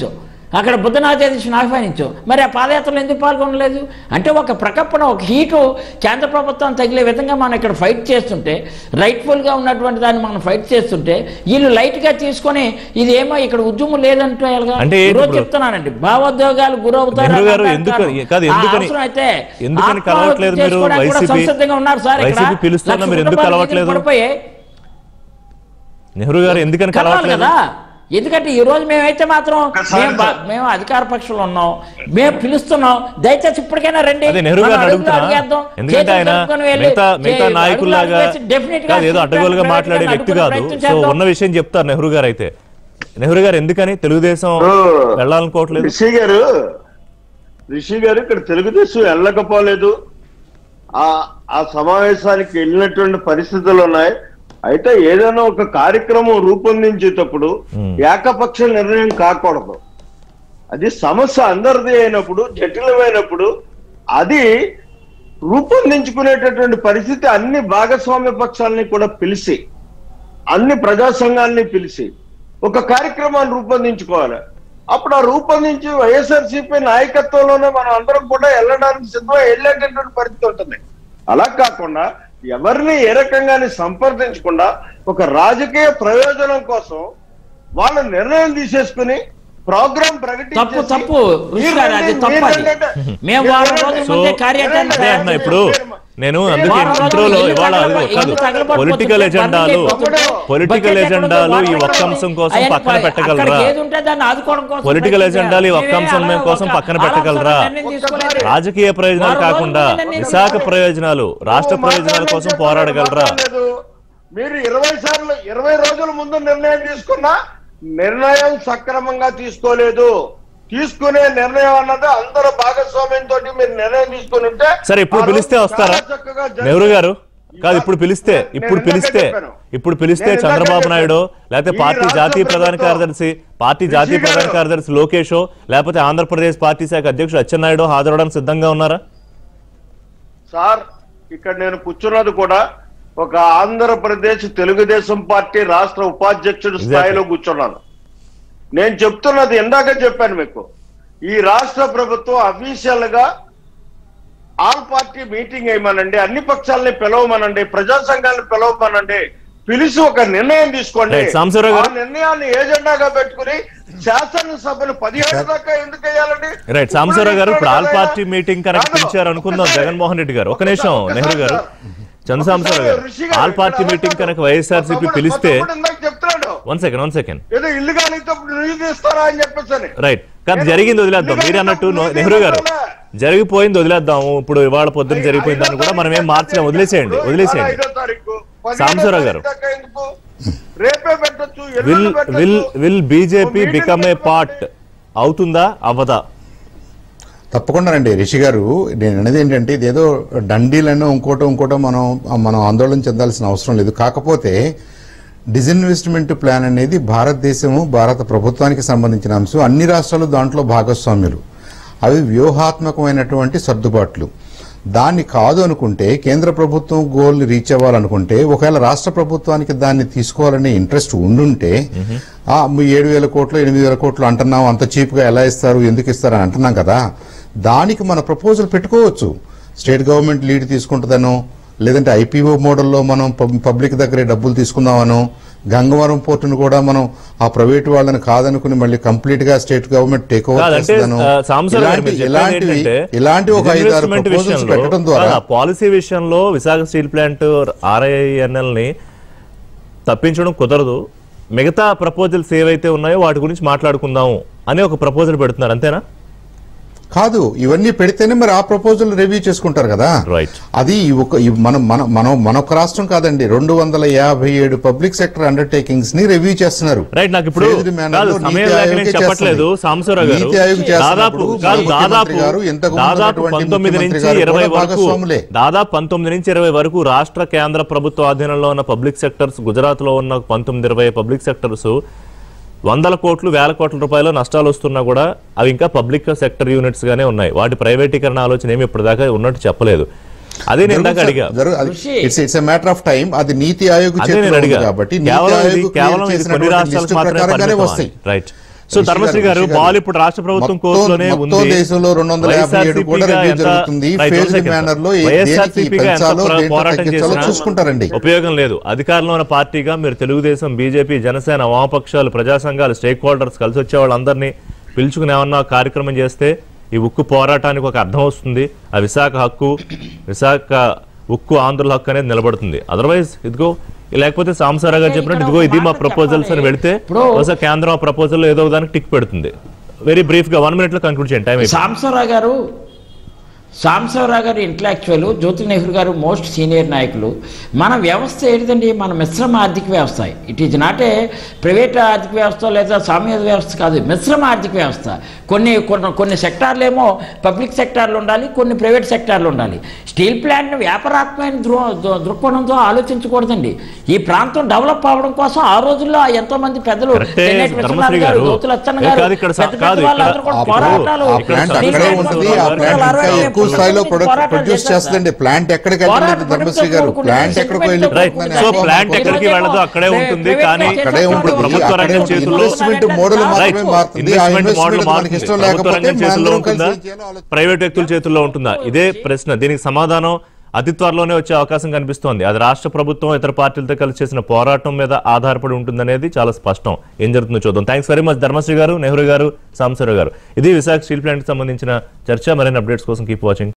అక్కడ బుద్ధనాథ జగదీశ్ని ఆహ్వానించాం మరి ఆ పాదయాత్రలు ఎందుకు పాల్గొనలేదు అంటే ఒక ప్రకప్పన ఒక హీటు కేంద్ర ప్రభుత్వం తగిలే విధంగా మనం ఇక్కడ ఫైట్ చేస్తుంటే రైట్ఫుల్గా ఉన్నటువంటి దాన్ని మనం ఫైట్ చేస్తుంటే వీళ్ళు లైట్గా తీసుకొని ఇది ఏమో ఇక్కడ ఉద్యమం లేదంటే ఎలాగా? అంటే ఏంటి ఈరోజు ఇప్పుడు? చెప్తున్నానండి భావోద్వేగాలు గురవుతారు నెహ్రూ గారు అని ఎందుకు- అంటారు. కాదు, ఆ ఎందుకని- అవసరం అయితే ఎందుకని ఆత్మాహుతి కలవట్లేదు మీరు చేసుకోవడానికి కూడా వైసీపీ? సంసిద్ధంగా ఉన్నారు సార్ ఇక్కడ. వైసీపీ పిలుస్తున్నా లక్ష మీరు ఎందుకు కుటుంబాలు కలవట్లేదు? వీధిన పడిపోయాయి. నెహ్రూ గారు ఎందుకని కలవాలి కలవట్లేదు కదా ఎందుకంటే ఈ రోజు మేమైతే మాత్రం ఒకసారి మేము బా- మేము అధికార పక్షంలో ఉన్నాం మేము పిలుస్తున్నాం దయచేసి ఇప్పటికైనా రండి అదే నెహ్రూ మనం గారిని అడుగులు అడుగుతున్నా అడిగేద్దాం. ఎందుకంటే చేతులు ఆయన కలుపుకొని వెళ్ళి, మిగతా మిగతా అడుగులు నాయకుల్లాగా అడిగేసి definite గా కాదు ఏదో అడ్డగోలుగా అడుగులు మాట్లాడే వ్యక్తి అడుగులు కాదు ప్రయత్నం సో చేద్దాం. ఉన్న విషయం చెప్తారు నెహ్రూ గారు అయితే నెహ్రూ గారు ఎందుకని తెలుగుదేశం ఓ. వెళ్ళాలనుకోవట్లేదు రిషి గారు రిషి గారు ఇక్కడ తెలుగుదేశం వెళ్ళకపోలేదు ఆ ఆ సమావేశానికి వెళ్ళినటువంటి పరిస్థితులు ఉన్నాయి అయితే ఏదైనా ఒక కార్యక్రమం రూపొందించేటప్పుడు Hmm. ఏకపక్ష నిర్ణయం కాకూడదు అది సమస్య అందరిది అయినప్పుడు జటిలమైనప్పుడు అది రూపొందించుకునేటటువంటి పరిస్థితి అన్ని భాగస్వామ్య పక్షాలని కూడా పిలిచి అన్ని ప్రజా సంఘాలని పిలిచి ఒక కార్యక్రమాన్ని రూపొందించుకోవాలి అప్పుడు ఆ రూపొందించి వైఎస్ఆర్సీపీ నాయకత్వంలోనే మనం అందరం కూడా వెళ్ళడానికి సిద్ధంగా వెళ్ళేటటువంటి పరిస్థితి ఉంటుంది అలా కాకుండా ఎవరిని ఏ రకంగాని సంప్రదించకుండా ఒక రాజకీయ ప్రయోజనం కోసం వాళ్ళ నిర్ణయం తీసేసుకుని ప్రోగ్రామ్ తప్పు తప్పు ఋషి గారు, అది తప్పు అది. మేము వారం రోజుల సో ముందే కార్యాచరణ అదే అంటున్నా ఇప్పుడు నేను అందుకే వారం రోజులు ఇంట్రోలో ఇల్లు ఇవాళ తగలబ- అదిగో కాదు ఇల్లు తగలబడిపోతుంటే పొలిటికల్ ఎజెండాలు బంద్ అయిపోతుంటే పొలిటికల్ బడ్జెట్ ఎజెండాలు ఈ ఎక్కడో ఒక్క అంశం కోసం అయ్యా, పక్కన అక్కడ పెట్టగలరా ఏది ఉంటే దాన్ని ఆదుకోవడం కోసం పొలిటికల్ ప్రయత్నం ఎజెండాలు ఈ ఒక్క చేయాలి. అంశం మేమే కోసం ఒక పక్కన పెట్టగలరా? ఆలోచన నిర్ణయం తీసుకోలేదు. రాజకీయ ప్రయోజనాలు వారం రోజుల కాకుండా ముందే నిర్ణయం విశాఖ తీసుకోలేదు. ప్రయోజనాలు రాష్ట్ర ప్రయోజనాల కోసం పోరాడగలరా మాట్లాడలేదు. మీరు ఇరవై సార్లు ఇరవై రోజుల ముందు నిర్ణయం తీసుకున్నా నిర్ణయం సక్రమంగా తీసుకోలేదు తీసుకునే నిర్ణయం అన్నది అందరూ భాగస్వామ్యంతో మీరు నిర్ణయం తీసుకుని ఉంటే సరే ఇప్పుడు ఆ రోజు పిలిస్తే వస్తారా చాలా చక్కగా జరిగేది. నెహ్రూ గారు కాదు ఇప్పుడు పిలిస్తే నేను ఇప్పుడు ఇందాకే పిలిస్తే చెప్పాను. ఇప్పుడు పిలిస్తే నేను ఇందాకే చంద్రబాబు చెప్పాను. నాయుడు లేకపోతే ఈ పార్టీ రాష్ట్ర జాతీయ ప్రధాన ప్రభుత్వం కార్యదర్శి పార్టీ రిషి జాతీయ ప్రధాన గారు. కార్యదర్శి లోకేషో లేకపోతే ఆంధ్రప్రదేశ్ పార్టీ శాఖ అధ్యక్షుడు అచ్చెన్నాయుడు హాజరవడానికి సిద్ధంగా ఉన్నారా సార్ ఇక్కడ నేను కూర్చున్నది కూడా ఒక ఆంధ్రప్రదేశ్ తెలుగుదేశం పార్టీ రాష్ట్ర ఉపాధ్యక్షుడు Exactly. స్థాయిలో కూర్చున్నాను నేను చెప్తున్నది ఇందాక చెప్పాను మీకు ఈ రాష్ట్ర ప్రభుత్వం అఫీషియల్ గా ఆల్ పార్టీ మీటింగ్ వేయమనండి అన్ని పక్షాలని పిలవమనండి ప్రజా సంఘాలను పిలవమనండి పిలిచి ఒక నిర్ణయం తీసుకోండి Right, సాంబశివరావు ఆ గారు. నిర్ణయాన్ని ఏజెండాగా పెట్టుకుని శాసనసభను పదిహేడు దాకా ఎందుకు వేయాలండి రైట్ సాంబశివరావు గారు ఇప్పుడు ఆల్ ఇప్పుడు పార్టీ మీటింగ్ కనుక కాదు, పిలిచారు అనుకుందాం ఒక్కసారి. జగన్మోహన్ రెడ్డి గారు ఒక నిమిషం ఒక్కసారి, నెహ్రూ గారు ఒక్కసారి. చంద్రసాంబశివరావు గారు ఋషి గారు, ఆల్ పార్టీ ఇక్కడ మీటింగ్ కనుక మా వైఎస్ఆర్సీపీ తమ్ముడు- పిలిస్తే మా తమ్ముడు ఇందాక చెప్తున్నాడు వన్ సెకండ్ వన్ సెకండ్ ఏదో ఇల్లు కానిప్పుడు నువ్వు తీస్తారా అని చెప్పేసి రైట్ కాదు జరిగింది వదిలేద్దాం మీరు అన్నట్టు నో- నెహ్రూ గారు జరిగిపోయింది వదిలేద్దాం ఇప్పుడు ఇవాళ పొద్దున్న జరిగిపోయిన దాన్ని కూడా మనం ఏం మార్చలేం వదిలేసేయండి వదిలేసేయండి సాంబశివరావు గారు. రేపే పెట్టొచ్చు విల్ ఎల్లుండి పెట్టొచ్చు. విల్ విల్ బీజేపీ ఓ మీటింగ్ బికమ్ ఏ పెట్టుకోండి. పార్ట్ అవుతుందా అవ్వదా తప్పకుండా రండి రిషి గారు నేను అనేది ఏంటంటే ఇదేదో డండీలను ఇంకోటో ఇంకోటో మనం మనం ఆందోళన చెందాల్సిన అవసరం లేదు కాకపోతే డిజిన్వెస్ట్మెంట్ ప్లాన్ అనేది భారతదేశము భారత ప్రభుత్వానికి సంబంధించిన అంశం అన్ని రాష్ట్రాలు దాంట్లో భాగస్వామ్యులు అవి వ్యూహాత్మకమైనటువంటి సర్దుబాట్లు దాన్ని కాదు అనుకుంటే కేంద్ర ప్రభుత్వం గోల్ రీచ్ అవ్వాలనుకుంటే ఒకవేళ రాష్ట్ర ప్రభుత్వానికి దాన్ని తీసుకోవాలనే ఇంట్రెస్ట్ ఉండుంటే ఆ మీ ఏడు వేల కోట్లు ఎనిమిది వేల కోట్లు అంటున్నాం అంత చీప్గా ఎలా ఇస్తారు ఎందుకు ఇస్తారు అని అంటున్నాం కదా దానికి మన ప్రపోజల్ పెట్టుకోవచ్చు స్టేట్ గవర్నమెంట్ లీడ్ తీసుకుంటుందనో లేదంటే ఐపీఓ మోడల్లో మనం పబ్- పబ్లిక్ దగ్గరే డబ్బులు తీసుకుందామనో గంగవరం పోర్టును కూడా మనం ఆ ప్రైవేట్ వాళ్ళని కాదనుకుని మళ్ళీ కంప్లీట్ గా స్టేట్ గవర్నమెంట్ టేక్ ఓవర్ కాదంటే చేస్తుందనో ఆ, సాంబశివరావు గారు ఇలాంటి మీరు చెప్పేది ఇలాంటివి ఏంటంటే, ఇలాంటి ఒక ఐదు ఆరు ఇన్వెస్ట్మెంట్ ప్రపోజల్స్ విషయంలో, పెట్టడం ద్వారా కాదు, పాలసీ విషయంలో విశాఖ స్టీల్ ప్లాంట్ ఆర్ఐఎన్ఎల్ ని తప్పించడం కుదరదు మిగతా ప్రపోజల్స్ ఏవైతే ఉన్నాయో వాటి గురించి మాట్లాడుకుందాము అని ఒక ప్రపోజల్ పెడుతున్నారు అంతేనా కాదు ఇవన్నీ పెడితేనే మరి ఆ ప్రపోజల్ రివ్యూ చేసుకుంటారు కదా Right. అది ఒక ఈ మనం మన మనం మనొక రాష్ట్రం కాదండి రెండు వందల యాభై ఏడు పబ్లిక్ సెక్టర్ అండర్టేకింగ్స్ ని రివ్యూ చేస్తున్నారు రైట్ నాకు ఇప్పుడు Phased manner కాదు లో సమయం నీతి లేక ఆయోగే నేను చెప్పట్లేదు చేస్తుంది. సాంబశివరావు గారు నీతి ఆయోగ్ దాదాపు చేస్తున్నప్పుడు కాదు మన దాదాపు ముఖ్యమంత్రి గారు ఇంతకు ముందు దాదాపు ఉన్నటువంటి పంతొమ్మిది ముఖ్యమంత్రి నుంచి గారు ఇరవై కూడా వరకు భాగస్వాములే. దాదాపు పంతొమ్మిది నుంచి ఇరవై వరకు రాష్ట్ర కేంద్ర ప్రభుత్వ ఆధీనంలో ఉన్న పబ్లిక్ సెక్టర్స్ గుజరాత్ లో ఉన్న పంతొమ్మిది ఇరవై పబ్లిక్ సెక్టర్స్ వందల కోట్లు వేల కోట్ల రూపాయలు నష్టాలు వస్తున్నా కూడా అవి ఇంకా పబ్లిక్ సెక్టర్ యూనిట్స్ గానే ఉన్నాయి వాటి ప్రైవేటీకరణ ఆలోచన ఏమి ఇప్పటిదాకా ఉన్నట్టు చెప్పలేదు అదే నేను ఇందాక అడిగా it's it's matter of time అది నీతి ఆయోగ్ అదే చేతిలో నేను ఉంది అడిగా కాబట్టి నీతి కేవలం ఇది ఆయోగ్ కేవలం create ఇది కొన్ని చేసినటువంటి రాష్ట్రాలకు లిస్టు మాత్రమే ప్రకారంగానే పరిమితం వస్తాయి రైట్ సో ధర్మశ్రీ గారు బాల్ ఇప్పుడు రాష్ట్ర ప్రభుత్వం మొత్తం- కోర్టులోనే మొత్తం ఉంది దేశంలో రెండు వందల యాభై ఏడు కూడా వైఎస్ఆర్సీపీగా రివ్యూ ఎంత- జరుగుతుంది right, phased one second, manner లో sir. ఏ- దేనికి వైఎస్ఆర్సీపీగా ఎంత పెంచాలో ప్ర- దేంట్లో పోరాటం తగ్గించాలో చేసినా చూసుకుంటారండి ఉపయోగం లేదు అధికారంలో ఉన్న పార్టీగా మీరు తెలుగుదేశం బీజేపీ జనసేన వామపక్షాలు ప్రజా సంఘాలు స్టేక్ హోల్డర్స్ కలిసి వచ్చే వాళ్ళందరినీ పిలుచుకుని ఏమన్నా కార్యక్రమం చేస్తే ఈ ఉక్కు పోరాటానికి ఒక అర్థం వస్తుంది ఆ విశాఖ హక్కు విశాఖ ఉక్కు ఆంధ్రుల హక్కు అనేది నిలబడుతుంది అదర్వైజ్ ఇదిగో లేకపోతే సాంసారా గారు చెప్పినట్టు ఇదిగో ఇది మా ప్రపోజల్స్ అని వెళితే ఇప్పుడు- బహుశా కేంద్రం ఆ ప్రపోజల్ ఏదో ఒక దానికి టిక్ పెడుతుంది వెరీ బ్రీఫ్ గా వన్ మినిట్ లో కంక్లూడ్ చేయండి టైం అయిపోయింది. సాంబశివరావు గారు సాంబశివరావు గారు ఇంటలెక్చువల్ జ్యోతి నెహ్రూ గారు మోస్ట్ సీనియర్ నాయకులు మన వ్యవస్థ ఏంటిదండి మన మిశ్రమ ఆర్థిక వ్యవస్థ it is not a private ఆర్థిక వ్యవస్థ లేదా సామ్యత వ్యవస్థ కాదు మిశ్రమ ఆర్థిక వ్యవస్థ కొన్ని కొన్ని కొన్ని సెక్టార్లు ఏమో పబ్లిక్ సెక్టార్లు ఉండాలి కొన్ని ప్రైవేట్ సెక్టార్లు ఉండాలి స్టీల్ ప్లాంట్ను వ్యాపారాత్మకమైన దృ దృ- దృక్కోణంతో ఆలోచించకూడదండి ఈ ప్రాంతం డెవలప్ అవ్వడం కోసం ఆ రోజుల్లో ఎంతో మంది పెద్దలు కరెక్టే, తెన్నేటి ధర్మశ్రీ విశ్వనాథ్ గారు గారు. జ్యోతుల అచ్చన్న ఏ గారు కాదు ఇక్కడ సా- పెద్ద పెద్ద కాదు వాళ్ళందరూ ఇక్కడ- కూడా ఆ పోరాటాలు ఆ ప్లాంట్ స్టీల్ అక్కడే ప్లాంట్ ఉంటుంది ఆ వరకు ప్లాంట్ అరవై ఇంకా వేల ఎక్కువ స్థాయిలో పోరాటాలు ప్రొడ్యూస్ చేస్తారు చేస్తుందండి ప్లాంట్ ఎక్కడికి పోరాటం వెళ్ళలేదు ధర్మశ్రీ గారు పడుతుంది, ప్లాంట్ ఎక్కడికి వెళ్ళి రైట్ సో ప్లాంట్ ఎక్కడికి వెళ్ళదో అక్కడే ఉంటుంది కానీ అక్కడే ఉంటుంది ప్రభుత్వ అక్కడే రంగం ఉంటుంది చేతుల్లో ఇన్వెస్ట్మెంట్ మోడల్ రైట్ మాత్రమే మారుతుంది ఆ ఇన్వెస్ట్మెంట్ మోడల్ ఇన్వెస్ట్మెంట్ మనకి ఇష్టం మారుతుంది ప్రభుత్వ లేకపోతే రంగం చేతుల్లో మనందరం ఉంటుందా కలిసి చేయాలో ఆలోచించాలి. ప్రైవేట్ వ్యక్తుల చేతుల్లో ఉంటుందా ఇదే ప్రశ్న దీనికి సమాధానం అతి త్వరలోనే వచ్చే అవకాశం కనిపిస్తోంది అది రాష్ట్ర ప్రభుత్వం ఇతర పార్టీలతో కలిసి చేసిన పోరాటం మీద ఆధారపడి ఉంటుందనేది చాలా స్పష్టం ఏం జరుగుతుందో చూద్దాం థ్యాంక్స్ వెరీ మచ్ ధర్మశ్రీ గారు నెహ్రూ గారు సాంసరావు గారు ఇది విశాఖ స్టీల్ ప్లాంట్ సంబంధించిన చర్చ మరిన్ని అప్డేట్స్ కోసం కీప్ వాచింగ్